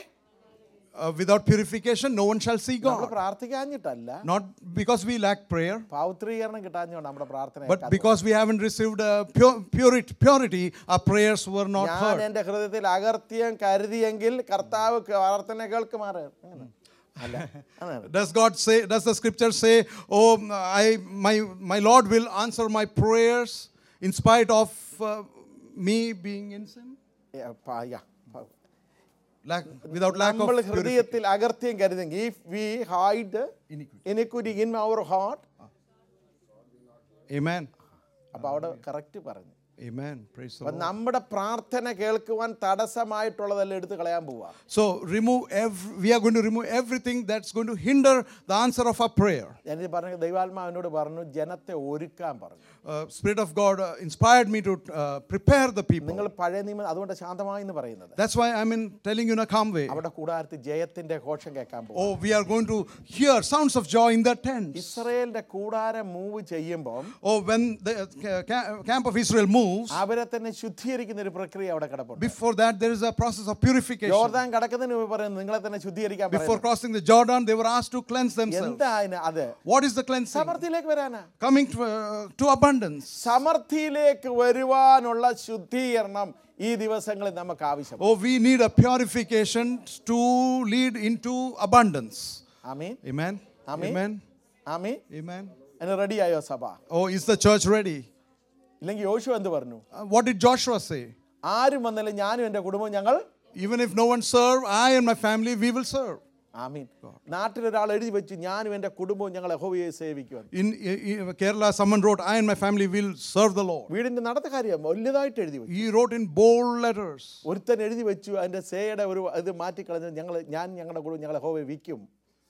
Uh, without purification, no one shall see നമ്മൾ God. പ്രാർത്ഥിക്കാഞ്ഞിട്ടല്ല Not because we lack prayer, പൗത്രീകരണം കിട്ടാഞ്ഞുകൊണ്ട് നമ്മുടെ പ്രാർത്ഥന but because we haven't received uh, pure, purity, purity, our prayers were not ഞാൻ heard. എൻ്റെ ഹൃദയത്തിൽ അകർത്തിയം കരുതിയെങ്കിൽ കർത്താവ് പ്രാർത്ഥന കേൾക്കുമാറ് അങ്ങനെ. അല്ല അങ്ങനെ. Does God say, does the scripture say, oh, I, my, my Lord will answer my prayers in spite of uh, me being in sin? ഏ, പ- yeah. പ- Lack, without lack of നമ്മൾ purification. ഹൃദയത്തിൽ അകർത്തിയം കരുതെങ്കിൽ if we hide iniquity in our heart Amen. അപ്പൊ അവിടെ correct പറഞ്ഞു Amen. Praise the അപ്പൊ Lord. നമ്മുടെ പ്രാർത്ഥന കേൾക്കുവാൻ തടസ്സമായിട്ടുള്ളതെല്ലാം എടുത്ത് കളയാൻ പോവാ So remove every, we are going to remove everything that's going to hinder the answer of our prayer. ഞാനിത് പറഞ്ഞ ദൈവാത്മാവിനോട് പറഞ്ഞു ജനത്തെ ഒരുക്കാൻ പറഞ്ഞു Uh, Spirit of God uh, inspired me to uh, prepare the people. നിങ്ങൾ പഴയ നിയമം അതുകൊണ്ട് ശാന്തമായി എന്ന് പറയുന്നത് That's why I'm in telling you in a calm way. അവിടെ കൂടാരത്തിൽ ജയത്തിന്റെ ഘോഷം കേൾക്കാൻ പോകും Oh, we are going to hear sounds of joy in their tents. ഇസ്രയേലിന്റെ കൂടാരം മൂവ് ചെയ്യുമ്പോൾ Oh, when the uh, ca- ca- camp of Israel moves, അവരെ തന്നെ ശുദ്ധീകരിക്കുന്ന ഒരു പ്രക്രിയ അവിടെ കിടപ്പുണ്ട് before that there is a process of purification. യോർദാൻ കടക്കുന്നതിന് മുമ്പ് പറയുന്നത് നിങ്ങളെ തന്നെ ശുദ്ധീകരിക്കാൻ Before പറയുന്നു. crossing the Jordan, they were asked to cleanse themselves. എന്താ അതിന് അത് What is the cleansing? സമൃദ്ധിയിലേക്ക് വരാനാ Coming to, uh, to abundance. സമൃദ്ധിയിലേക്ക് വരുവാനുള്ള ശുദ്ധീകരണം ഈ ദിവസങ്ങളിൽ നമുക്ക് ആവശ്യം Oh, we need a purification to lead into abundance. Amin Amen. Amen. Amen. Amen Amen. അതിന് റെഡിയായോ സഭ Oh, is the church ready? ഇല്ലെങ്കിൽ യോശു എന്ത് പറഞ്ഞു Uh, what did Joshua say? ആരും വന്നാലും ഞാനും എൻ്റെ കുടുംബവും ഞങ്ങൾ Even if no one serve, I and my family, we will serve. ആമീൻ നാട്ടിലൊരാൾ എഴുതി വെച്ചു ഞാനും എൻ്റെ കുടുംബവും ഞങ്ങൾ യഹോവയെ സേവിക്കുവാൻ In, in Kerala, someone wrote, I and my family will serve the Lord. വീടിൻ്റെ നടത്ത കാര്യം വലുതായിട്ട് എഴുതി വെച്ചു He wrote in bold letters. ഒരുത്തൻ എഴുതി വെച്ചു അതിൻ്റെ സേയുടെ ഒരു ഇത് മാറ്റിക്കളഞ്ഞ് ഞങ്ങൾ ഞാൻ ഞങ്ങളുടെ കുടുംബം ഞങ്ങൾ യഹോവയെ വിൽക്കും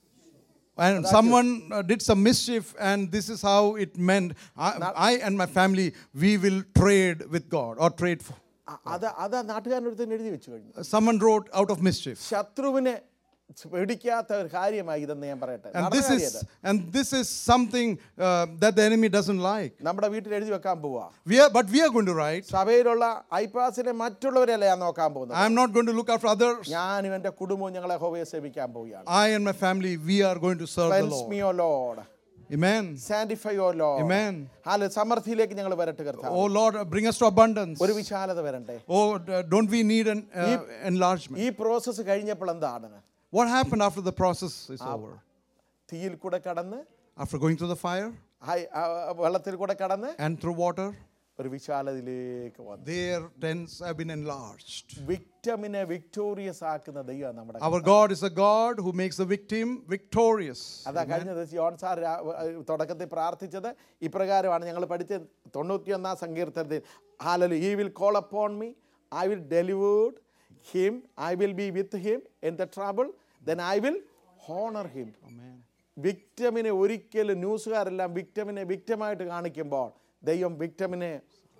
And someone uh, did some mischief, and this is how it meant I, I and my family, we will trade with God or trade. For. അ- അത് അത് ആ നാട്ടുകാരനൊരുത്തൻ എഴുതി വെച്ചു കഴിഞ്ഞു Someone wrote out of mischief. ശത്രുവിനെ പിടിക്കാത്ത ഒരു കാര്യമായി ഇതെന്ന് ഞാൻ പറയട്ടെ And നടന്ന this കാര്യം is ഇത്. and this is something uh, that the enemy doesn't like. നമ്മുടെ വീട്ടിൽ എഴുതി വെക്കാൻ പോവാ We are, but we are going to write. സഭയിലുള്ള ഐപാസിലെ മറ്റുള്ളവരല്ല ഞാൻ നോക്കാൻ പോകുന്നത് I am not going to look after others. ഞാനും എൻ്റെ കുടുംബവും ഞങ്ങളെ ഹോവയെ സേവിക്കാൻ പോവുകയാണ് I and my family, we are going to serve the Cleanse Lord. me, O Lord. Amen. Sanctify, O Lord. Amen. ഹാല സമൃദ്ധിയിലേക്ക് ഞങ്ങൾ വരട്ടെ കർത്താവ് Oh Lord, bring us to abundance. ഒരു വിശാലത വരണ്ടേ Oh, d- don't we need an uh, enlargement? ഈ process കഴിഞ്ഞപ്പോൾ എന്താണ് What happened after the process is over? തീയിൽ കൂടെ കടന്ന് After going through the fire ഹൈ- ആ, വെള്ളത്തിൽ കൂടെ കടന്ന് and through water, ഒരു വിശാലതയിലേക്ക് വന്നു their tents have been enlarged. വിക്ടമിനെ വിക്ടോറിയസ് ആക്കുന്ന ദൈവം നമ്മുടെ Our God is a God who makes the victim victorious. അതാ കഴിഞ്ഞ ദിവസം യോൺ സാർ രാ- ഏഹ് തുടക്കത്തിൽ പ്രാർത്ഥിച്ചത് ഇപ്രകാരമാണ് ഞങ്ങൾ പഠിച്ച തൊണ്ണൂറ്റിയൊന്നാം സങ്കീർത്തനത്തിൽ ഹാലലു he will call upon me I will delivered him I will be with him in the trouble then I will honour him Amen. വിക്ടമിനെ ഒരിക്കലും ന്യൂസുകാരെല്ലാം വിക്ടമിനെ വിക്ടമായിട്ട് കാണിക്കുമ്പോൾ ദൈവം വിക്ടമിനെ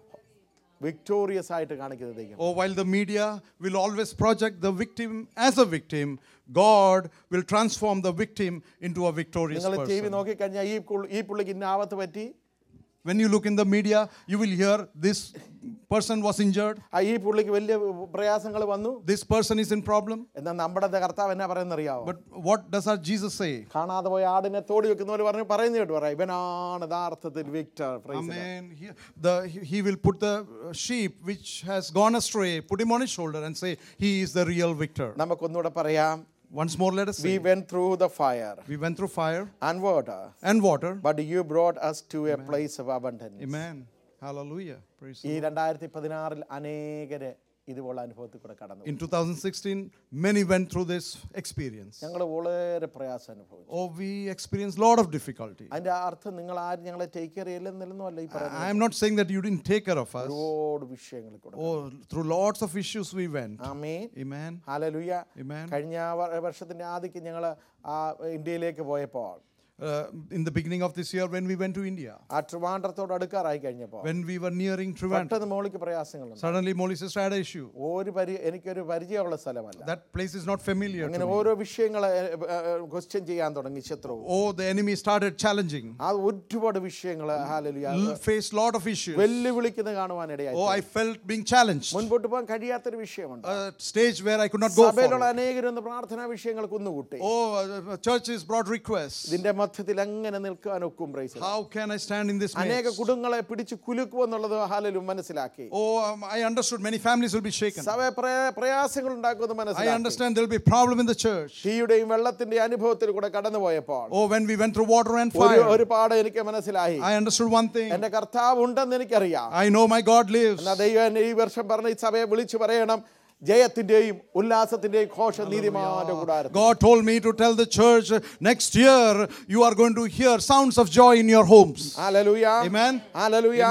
വിക്ടോറിയസ് ആയിട്ട് കാണിക്കുന്നത് ദൈവം Oh, while the media will always project the victim as a victim, God will transform the victim into a victorious നിങ്ങൾ T V person. നോക്കിക്കഴിഞ്ഞാൽ ഈ പുള്ളി- ഈ പുള്ളിക്ക് ഇന്ന ആപത്ത് പറ്റി When you look in the media, you will hear this person was injured, ആ ഈ പുള്ളിക്ക് വലിയ പ്രയാസങ്ങൾ വന്നു this person is in problem. എന്നാൽ നമ്മുടെ കർത്താവ് എന്നാ പറയുന്ന അറിയാവോ But what does our Jesus say? കാണാതെ പോയ ആടിനെ തോടി വെക്കുന്ന പോലെ പറഞ്ഞു പറയുന്ന കേട്ട് പറയാം ഇവനാണ് യഥാർത്ഥത്തിൽ victor Amen. He, the, he- he will put the uh, sheep which has gone astray, put him on his shoulder and say, He is the real victor. നമുക്കൊന്നുകൂടെ പറയാം Once more, let us we say, went through the fire We went through fire and water and water. But you brought us to a place of abundance Amen. Hallelujah. Praise ഈ രണ്ടായിരത്തി പതിനാറിൽ അനേകര് ഇതുപോലുള്ള അനുഭവത്തിൽ കൂടെ കടന്നു In 2016, many went through this experience. ഞങ്ങൾ വളരെ പ്രയാസം അനുഭവിച്ചു Oh, we experienced a lot of difficulty. അതിന്റെ അർത്ഥം നിങ്ങൾ ആരും ഞങ്ങളെ ടേക്ക് കെയർ ചെയ്യില്ലെന്നൊന്നും അല്ല ഈ പറയുന്നത് I am not saying that you didn't take care of us. ഒരുപാട് വിഷയങ്ങളിൽ കൂടെ Oh, through lots of issues we went. Amen Amen. Hallelujah Amen. കഴിഞ്ഞ വ- വർഷത്തിന്റെ ആദ്യക്ക് ഞങ്ങൾ ഇന്ത്യയിലേക്ക് പോയപ്പോൾ Uh, in the beginning of this year, when we went to India, ആ ട്രിവാൻഡ്രത്തോട് അടുക്കാറായി കഴിഞ്ഞപ്പോൾ when we were nearing Trivandrum, പെട്ടെന്ന് മോളിക്ക് പ്രയാസങ്ങളുണ്ട് suddenly Molly sister had an issue. ഒരു പരി എനിക്കൊരു പരിചയമുള്ള സ്ഥലമല്ല That place is not familiar. To അങ്ങനെ me. ഓരോ വിഷയങ്ങളെ ക്വസ്റ്റ്യൻ ചെയ്യാൻ തുടങ്ങി ശത്രു Oh, the enemy started challenging. ആ ഒരുപാട് വിഷയങ്ങൾ ഹാലലുയ L- Faced lot of issues. വെല്ലുവിളിക്കുന്നത് കാണുവാനിടയായി Oh, I felt being challenged. മുൻപോട്ട് പോകാൻ കഴിയാത്തൊരു വിഷയമുണ്ട് A stage where I could not go സഭയിലുള്ള forward. അനേകരൊന്ന് പ്രാർത്ഥനാ വിഷയങ്ങൾ കുന്നുകൂട്ടി Oh, uh, churches brought requests. ഇതിന്റെ മധ്യത്തിൽ എങ്ങനെ നിൽക്കാൻ ഒക്കും praise How can I stand in this അനേക midst? കുടുംബങ്ങളെ പിടിച്ചു കുലുക്കുമെന്നുള്ളത് ഹാലലും മനസ്സിലാക്കി Oh, um, I understood many families will be shaken. സഭ പ്രയ- പ്രയാസങ്ങൾ ഉണ്ടാക്കുമെന്ന് I മനസ്സിലാക്കി understand there will be problem in the church. തീയുടെയും വെള്ളത്തിന്റെ അനുഭവത്തിൽ കൂടെ കടന്നുപോയപ്പോൾ Oh, when we went through water and ഒരു fire, ഒരു പാഠം എനിക്ക് മനസ്സിലായി I understood one thing. എന്റെ കർത്താവ് ഉണ്ടെന്ന് എനിക്കറിയാം I know my God lives. എന്നാ ദൈവം എന്നെ ഈ വർഷം പറഞ്ഞ ഈ സഭയെ വിളിച്ചു പറയണം ജയത്തിന്റെയും ഉല്ലാസത്തിന്റെയും ഘോഷം നീതിമാന്റെ കൂടാരം God told me to tell the church uh, next year you are going to hear sounds of joy in your homes. Hallelujah Amen. Hallelujah Amen.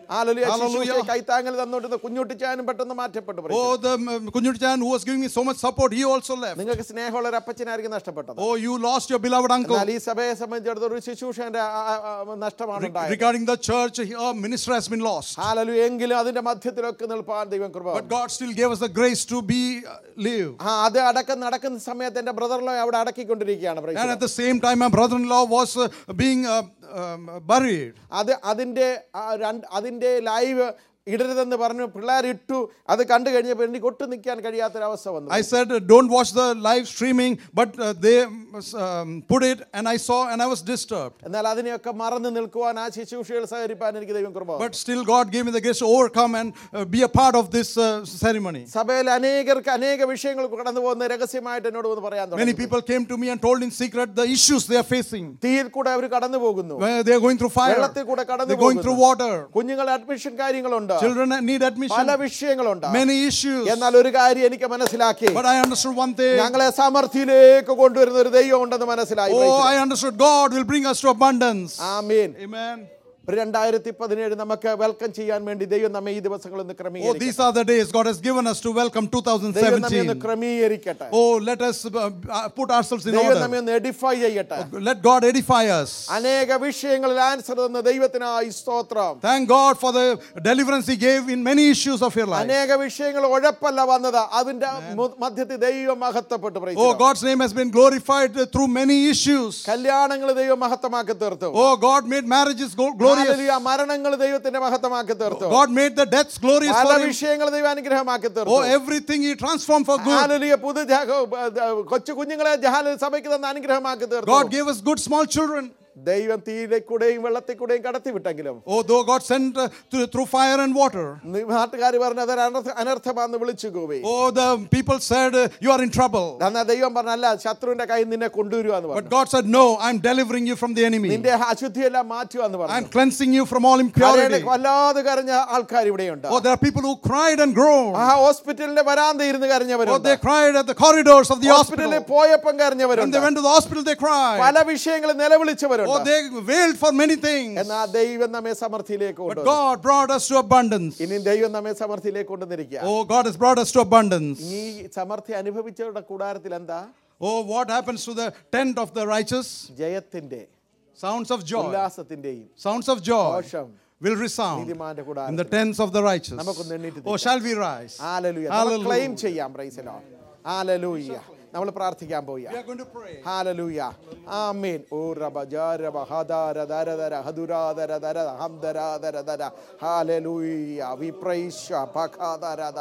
Hallelujah Hallelujah. ശുശ്രൂഷയെ കൈത്താങ്ങൽ തന്നോണ്ടിരുന്ന കുഞ്ഞുട്ടിച്ചാനും പെട്ടെന്ന് മാറ്റപ്പെട്ടു praise Oh, the um, Kunjutchan who was giving me so much support, he also left. നിങ്ങൾക്ക് സ്നേഹമുള്ള ഒരു അപ്പച്ചനായിരിക്കും നഷ്ടപ്പെട്ടത് Oh, you lost your beloved uncle. എന്നാൽ ഈ സഭയെ സംബന്ധിച്ചിടത്തോളം ഒരു ശുശ്രൂഷന്റെ ആ, ആ, ആ, നഷ്ടമാണ് ഉണ്ടായത് Regarding the church, our minister has been lost. ഹാലലു എങ്കിലും അതിന്റെ മധ്യത്തിലൊക്കെ നിൽപ്പാൻ ദൈവം കൃപ But God still gave us the grace to be uh, live. ആ അത് അടക്കം നടക്കുന്ന സമയത്ത് എന്റെ ബ്രദറിലോ അവിടെ അടക്കിക്കൊണ്ടിരിക്കുകയാണ് praise And the at the same time, my brother-in-law was uh, being uh, um, buried. അത് അതിൻ്റെ ആ രണ്ട് അതിൻ്റെ ലൈവ് ഇടരുതെന്ന് പറഞ്ഞു പിള്ളേർ ഇട്ടു അത് കണ്ടു കഴിഞ്ഞപ്പോൾ എനിക്ക് ഒട്ടും നിൽക്കാൻ കഴിയാത്തൊരവസ്ഥ വന്നു I said, uh, don't watch the live streaming, but uh, they um, put it, and I saw, and I was disturbed. എന്നാൽ അതിനെയൊക്കെ മറന്നു നിൽക്കുവാൻ ആ ശുശ്രൂഷകൾ സഹകരിപ്പാൻ എനിക്ക് ദൈവം കൃപ But still, God gave me the grace to overcome and uh, be a part of this uh, ceremony. സഭയിൽ അനേകർക്ക് അനേക വിഷയങ്ങൾ കടന്നു പോകുന്ന രഹസ്യമായിട്ട് എന്നോട് വന്ന് പറയാൻ Many തുടങ്ങി people came to me and told in secret the issues they are facing. തീയിൽ കൂടെ അവർ കടന്നു പോകുന്നു Where they are going through fire, വെള്ളത്തിൽ കൂടെ കടന്നു they're going through പോകുന്നു water. കുഞ്ഞുങ്ങളുടെ അഡ്മിഷൻ കാര്യങ്ങളുണ്ട് Children need പല admission, വിഷയങ്ങളുണ്ട് many issues. എന്നാൽ ഒരു കാര്യം എനിക്ക് മനസ്സിലാക്കി But I understood one thing. ഞങ്ങളെ സമൃദ്ധിയിലേക്ക് കൊണ്ടുവരുന്ന ഒരു ദൈവം ഉണ്ടെന്ന് മനസ്സിലായി Oh, I understood God will bring us to abundance. Amin Amen. രണ്ടായിരത്തി പതിനേഴ് നമുക്ക് വെൽക്കം ചെയ്യാൻ വേണ്ടി ദൈവം നമ്മെ ഈ ദിവസങ്ങളൊന്ന് Oh, ക്രമീകരിക്കട്ടെ these are the days God has given us to welcome ദൈവം നമ്മെ ഒന്ന് 2017. ക്രമീകരിക്കട്ടെ Oh, let us uh, uh, put ourselves in ദൈവം order. നമ്മെ ഒന്ന് എഡിഫൈ ചെയ്യട്ടെ Let God edify us. അനേക വിഷയങ്ങളിൽ ആൻസർ തന്ന ദൈവത്തിനായി സ്തോത്രം Thank God for the deliverance He gave in many issues of your life. അനേക വിഷയങ്ങൾ ഉഴപ്പല്ല വന്നത് അതിന്റെ മു- മധ്യത്തിൽ ദൈവം മഹത്വപ്പെട്ടു praise Oh, the Lord. God's name has been glorified uh, through many issues. കല്യാണങ്ങൾ ദൈവം മഹത്വമാക്കി തീർത്തു Oh, God made marriages go- glorious. Hallelujah. മരണങ്ങൾ ദൈവത്തിന്റെ മഹത്വമാക്കി തീർത്തു God made the deaths glorious പല for him. വിഷയങ്ങൾ ദൈവം അനുഗ്രഹമാക്കി Oh, തീർത്തു everything He transformed for good. Hallelujah. പുതു ജാ- കൊച്ചു കുഞ്ഞുങ്ങളെ ജഹാല സഭയ്ക്ക് തന്ന അനുഗ്രഹമാക്കി തീർത്തു God gave us good small children. ദൈവം തീയിലെ കൂടെയും വെള്ളത്തിൽ കൂടെയും കടത്തി വിട്ടെങ്കിലും Oh, though God sent uh, through, through fire and water. നാട്ടുകാർ പറഞ്ഞ അതൊരു അനർത്ഥ അനർത്ഥമാണെന്ന് വിളിച്ചു കൂവി Oh, the people said, uh, You are in trouble. എന്നാ ദൈവം പറഞ്ഞല്ല ശത്രുവിന്റെ കയ്യിൽ നിന്നെ കൊണ്ടുവരുവാന്ന് But പറഞ്ഞു God said, No, I'm delivering you from the enemy. നിന്റെ അശുദ്ധിയെല്ലാം മാറ്റുവാന്ന് I'm പറഞ്ഞു cleansing you from all കരയണ impurity. വല്ലാതെ കരഞ്ഞ ആൾക്കാർ ഇവിടെയുണ്ട് Oh, there are people who cried and groaned. ആ ഹോസ്പിറ്റലിന്റെ വരാന്ത ഇരുന്ന് Oh, കരഞ്ഞവരുണ്ട് they cried at the corridors of the ഹോസ്പിറ്റലിൽ hospital. പോയപ്പം When കരഞ്ഞവരുണ്ട് they went to the hospital, they cried. പല വിഷയങ്ങൾ Oh, നിലവിളിച്ചവരുണ്ട് they wailed for many things. എന്നാ ദൈവം നമ്മെ സമൃദ്ധിയിലേക്ക് But കൊണ്ടുവന്നു God brought us to abundance. ഇനി ദൈവം നമ്മെ സമൃദ്ധിയിലേക്ക് കൊണ്ടുവന്നിരിക്കുക Oh, God has brought us to abundance. ഈ സമൃദ്ധി അനുഭവിച്ചവരുടെ കൂടാരത്തിൽ എന്താ Oh, what happens to the tent of the righteous? ജയത്തിന്റെ Sounds of joy. ഉല്ലാസത്തിന്റെയും Sounds of joy ഘോഷം will resound നീതിമാന്റെ in the കൂടാരത്തിൽ tents of the righteous. നമുക്കൊന്ന് എണ്ണീറ്റ് Oh, shall we rise? Hallelujah Hallelujah. Claim ചെയ്യാം പ്രൈസലോ hallelujah നമ്മൾ പ്രാർത്ഥിക്കാൻ പോവുക We are going to pray. Hallelujah ആമേൻ ഓ റബ ജാരബ ഹദാര ദര ദര ഹദുരാദര ദര ഹംദരാദര ദര ഹല്ലേലൂയ വി പ്രൈസ് പഖാദരദ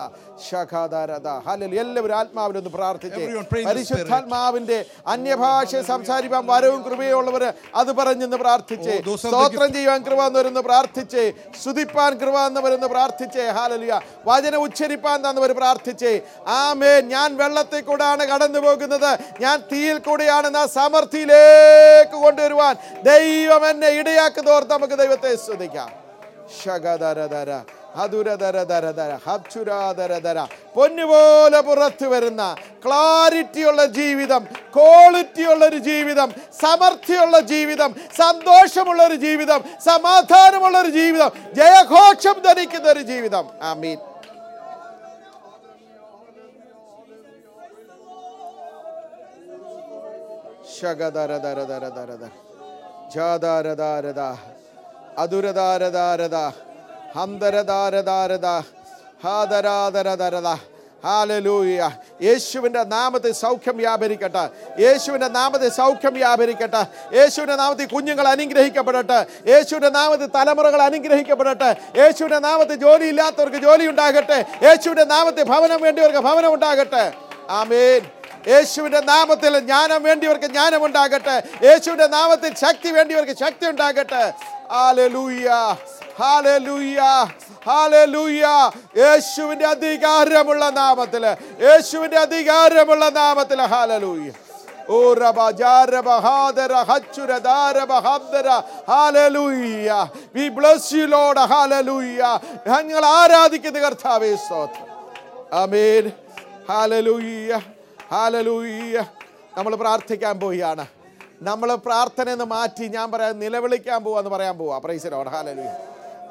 ശഖാദരദ ഹല്ലേലൂയ എല്ലാവരും ആത്മാവിൽ ഒന്ന് പ്രാർത്ഥിച്ചേ Everyone pray in the പരിശുദ്ധാത്മാവിന്റെ അന്യഭാഷ സംസാരിക്കാൻ വരവും കൃപയുള്ളവര് അത് പറഞ്ഞെന്ന് പ്രാർത്ഥിച്ചേ Oh, those are the സ്തോത്രം ചെയ്യുവാൻ കൃപ എന്നവരെന്ന് പ്രാർത്ഥിച്ചേ സ്തുതിപ്പാൻ കൃപ എന്നവരെന്ന് പ്രാർത്ഥിച്ചേ ഹാലലിയ വചന ഉച്ചരിപ്പാൻ തന്നവർ പ്രാർത്ഥിച്ചേ ആമേ ഞാൻ വെള്ളത്തിൽ കൂടാണ് കടന്നു പോകുന്നത് ഞാൻ തീയിൽ കൂടെയാണ് നാ സമൃദ്ധിയിലേക്ക് കൊണ്ടുവരുവാൻ ദൈവം എന്നെ ഇടയാക്കി തോർത്ത് നമുക്ക് ദൈവത്തെ സ്തുതിക്കാം ശകധരധര ഹതുരധരധരധര ഹച്ചുരാധരധര പൊന്നുപോലെ പുറത്തു വരുന്ന ക്ലാരിറ്റിയുള്ള ജീവിതം ക്വാളിറ്റിയുള്ള ഒരു ജീവിതം സമൃദ്ധിയുള്ള ജീവിതം സന്തോഷമുള്ള ഒരു ജീവിതം സമാധാനമുള്ള ഒരു ജീവിതം ജയഘോഷം ധരിക്കുന്ന ഒരു ജീവിതം ആമീൻ ശകധരധരധരധരധര ജാധാരധാരധ അതുരധാരധാരധ ഹന്തരധാരധാരധ ഹാദരാധരധരധ ഹാലലൂയ യേശുവിൻ്റെ നാമത്തിൽ സൗഖ്യം വ്യാപരിക്കട്ടെ യേശുവിൻ്റെ നാമത്തിൽ സൗഖ്യം വ്യാപരിക്കട്ടെ യേശുവിൻ്റെ നാമത്തിൽ കുഞ്ഞുങ്ങൾ അനുഗ്രഹിക്കപ്പെടട്ടെ യേശുവിൻ്റെ നാമത്തിൽ തലമുറകൾ അനുഗ്രഹിക്കപ്പെടട്ടെ യേശുവിൻ്റെ നാമത്തിൽ ജോലിയില്ലാത്തവർക്ക് ജോലി ഉണ്ടാകട്ടെ യേശുവിൻ്റെ നാമത്തിൽ ഭവനം വേണ്ടിയവർക്ക് ഭവനം ഉണ്ടാകട്ടെ ആമേൻ യേശുവിന്റെ നാമത്തിൽ ജ്ഞാനം വേണ്ടിയവർക്ക് ജ്ഞാനം ഉണ്ടാകട്ടെ യേശുവിന്റെ നാമത്തിൽ ശക്തി വേണ്ടിയവർക്ക് ശക്തി ഉണ്ടാകട്ടെ ഹാലലൂയ ഹാലലൂയ ഹാലലൂയ യേശുവിന്റെ അധികാരമുള്ള നാമത്തില് യേശുവിന്റെ അധികാരമുള്ള നാമത്തില് ഹാലലൂയ ഓ റബ ജാരബ ഹാദര ഹച്ചുര ദാരബ ഹബ്ദര hallelujah we bless you Lord hallelujah ഞങ്ങൾ ആരാധിക്കുന്ന കർത്താവേ സ്തോത്രം ആമേൻ ഹാലലൂയ ഹാലലൂയ നമ്മൾ പ്രാർത്ഥിക്കാൻ പോവുകയാണ് നമ്മൾ പ്രാർത്ഥന എന്ന് മാറ്റി ഞാൻ പറയാൻ നിലവിളിക്കാൻ പോവാന്ന് പറയാൻ പോവാ പ്രൈസലോട് ഹാലലൂയ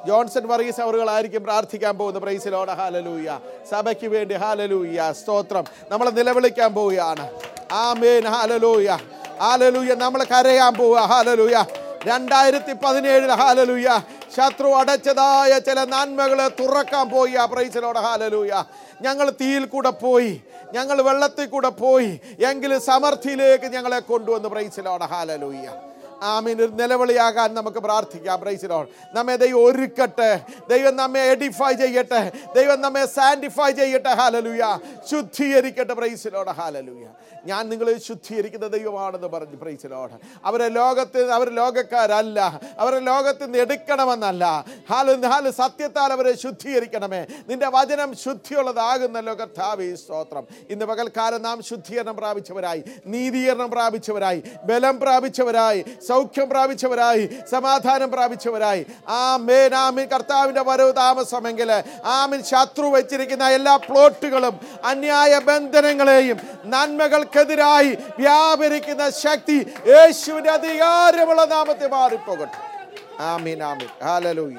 ജോൺസൺ വർഗീസ് അവറുകളായിരിക്കും പ്രാർത്ഥിക്കാൻ പോകുന്നത് പ്രൈസിലോട് ഹാലലൂയ സഭയ്ക്ക് വേണ്ടി ഹാലലൂയ സ്തോത്രം നമ്മൾ നിലവിളിക്കാൻ പോവുകയാണ് ആമേൻ ഹാലലൂയ ഹാലലൂയ നമ്മൾ കരയാൻ പോവുക ഹാലലൂയ രണ്ടായിരത്തി പതിനേഴിൽ ഹാലലൂയ ശത്രു അടച്ചതായ ചില നന്മകളെ തുറക്കാൻ പോയി ആ പ്രൈസിലോട് ഹാലലൂയ ഞങ്ങൾ തീയിൽ കൂടെ പോയി ഞങ്ങൾ വെള്ളത്തിൽ കൂടെ പോയി എങ്കിലും സമർത്ഥിയിലേക്ക് ഞങ്ങളെ കൊണ്ടുവന്ന് പ്രൈസിലോട് ഹാലലൂയ ആമീൻ ഒരു നിലവിളിയാകാൻ നമുക്ക് പ്രാർത്ഥിക്കാം പ്രൈസിലോട് നമ്മെ ദൈവം ഒരുക്കട്ടെ ദൈവം നമ്മെ എഡിഫൈ ചെയ്യട്ടെ ദൈവം നമ്മെ സാൻഡിഫൈ ചെയ്യട്ടെ ഹാലലുയ ശുദ്ധീകരിക്കട്ടെ പ്രൈസിലോട് ഹാലലുയ ഞാൻ നിങ്ങളെ ശുദ്ധീകരിക്കുന്ന ദൈവമാണെന്ന് പറഞ്ഞു പ്രൈസിലോട് അവരെ ലോകത്തിൽ അവർ ലോകക്കാരല്ല അവരെ ലോകത്തിൽ നിന്ന് എടുക്കണമെന്നല്ല ഹാല് ഹാല് സത്യത്താൽ അവരെ ശുദ്ധീകരിക്കണമേ നിന്റെ വചനം ശുദ്ധിയുള്ളതാകുന്നല്ലോ കർത്താവേ സ്തോത്രം ഇന്ന് പകൽക്കാലം നാം ശുദ്ധീകരണം പ്രാപിച്ചവരായി നീതീകരണം പ്രാപിച്ചവരായി ബലം പ്രാപിച്ചവരായി സൗഖ്യം പ്രാപിച്ചവരായി സമാധാനം പ്രാപിച്ചവരായി ആമേൻ ആമീൻ കർത്താവിൻ്റെ വരവ് താമസമെങ്കിൽ ആമീൻ ശത്രു വെച്ചിരിക്കുന്ന എല്ലാ പ്ലോട്ടുകളും അന്യായ ബന്ധനങ്ങളെയും നന്മകൾക്കെതിരായി വ്യാപരിക്കുന്ന ശക്തി യേശുവിൻ്റെ അധികാരമുള്ള നാമത്തെ മാറിപ്പോകട്ടെ ആമീൻ ആമീൻ ഹാലലൂയ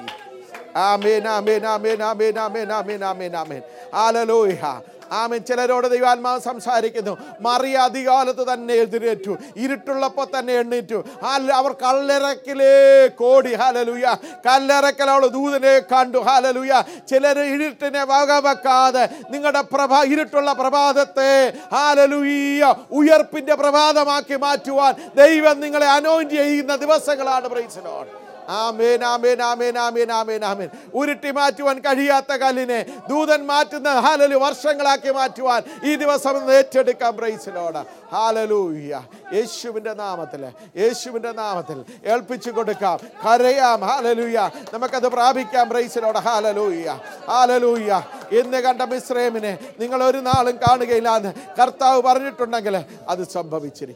ആമേൻ ആമേൻ ആമേൻ ആമേൻ ആമേൻ ആമേൻ ആമേൻ ആമേൻ ഹാലലൂയ ആമേൻ ചിലരോട് ദൈവാത്മാവ് സംസാരിക്കുന്നു മറിയ അധികാലത്ത് തന്നെ എതിരേറ്റു ഇരുട്ടുള്ളപ്പോൾ തന്നെ എണ്ണീറ്റു ഹാല അവർ കല്ലറക്കിലേ കോടി ഹാലലുയ കല്ലറക്കൽ അവൾ ദൂതനെ കണ്ടു ഹാലലുയ ചിലർ ഇരുട്ടിനെ വകവെക്കാതെ നിങ്ങളുടെ പ്രഭ ഇരുട്ടുള്ള പ്രഭാതത്തെ ഹാലലുയ ഉയർപ്പിന്റെ പ്രഭാതമാക്കി മാറ്റുവാൻ ദൈവം നിങ്ങളെ അനോയിന്റ് ചെയ്യുന്ന ദിവസങ്ങളാണ് പ്രൈസിലോട് ആമേൻ ആമേൻ ആമേൻ ആമേൻ ആമേൻ ആമേൻ ഉരുട്ടി മാറ്റുവാൻ കഴിയാത്ത കല്ലിനെ ദൂതൻ മാറ്റുന്ന ഹാലലു വർഷങ്ങളാക്കി മാറ്റുവാൻ ഈ ദിവസം ഒന്ന് ഏറ്റെടുക്കാം പ്രൈസിലോട് ഹാലലൂയ യേശുവിൻ്റെ നാമത്തിൽ യേശുവിൻ്റെ നാമത്തിൽ ഏൽപ്പിച്ചു കൊടുക്കാം കരയാം ഹാലലൂയ നമുക്കത് പ്രാപിക്കാം പ്രൈസിലോട് ഹാലലൂയ ഹാലലൂയ എന്ന് കണ്ട മിശ്രേമിനെ നിങ്ങൾ ഒരു നാളും കാണുകയില്ല എന്ന് കർത്താവ് പറഞ്ഞിട്ടുണ്ടെങ്കിൽ അത് സംഭവിച്ചിരിക്കും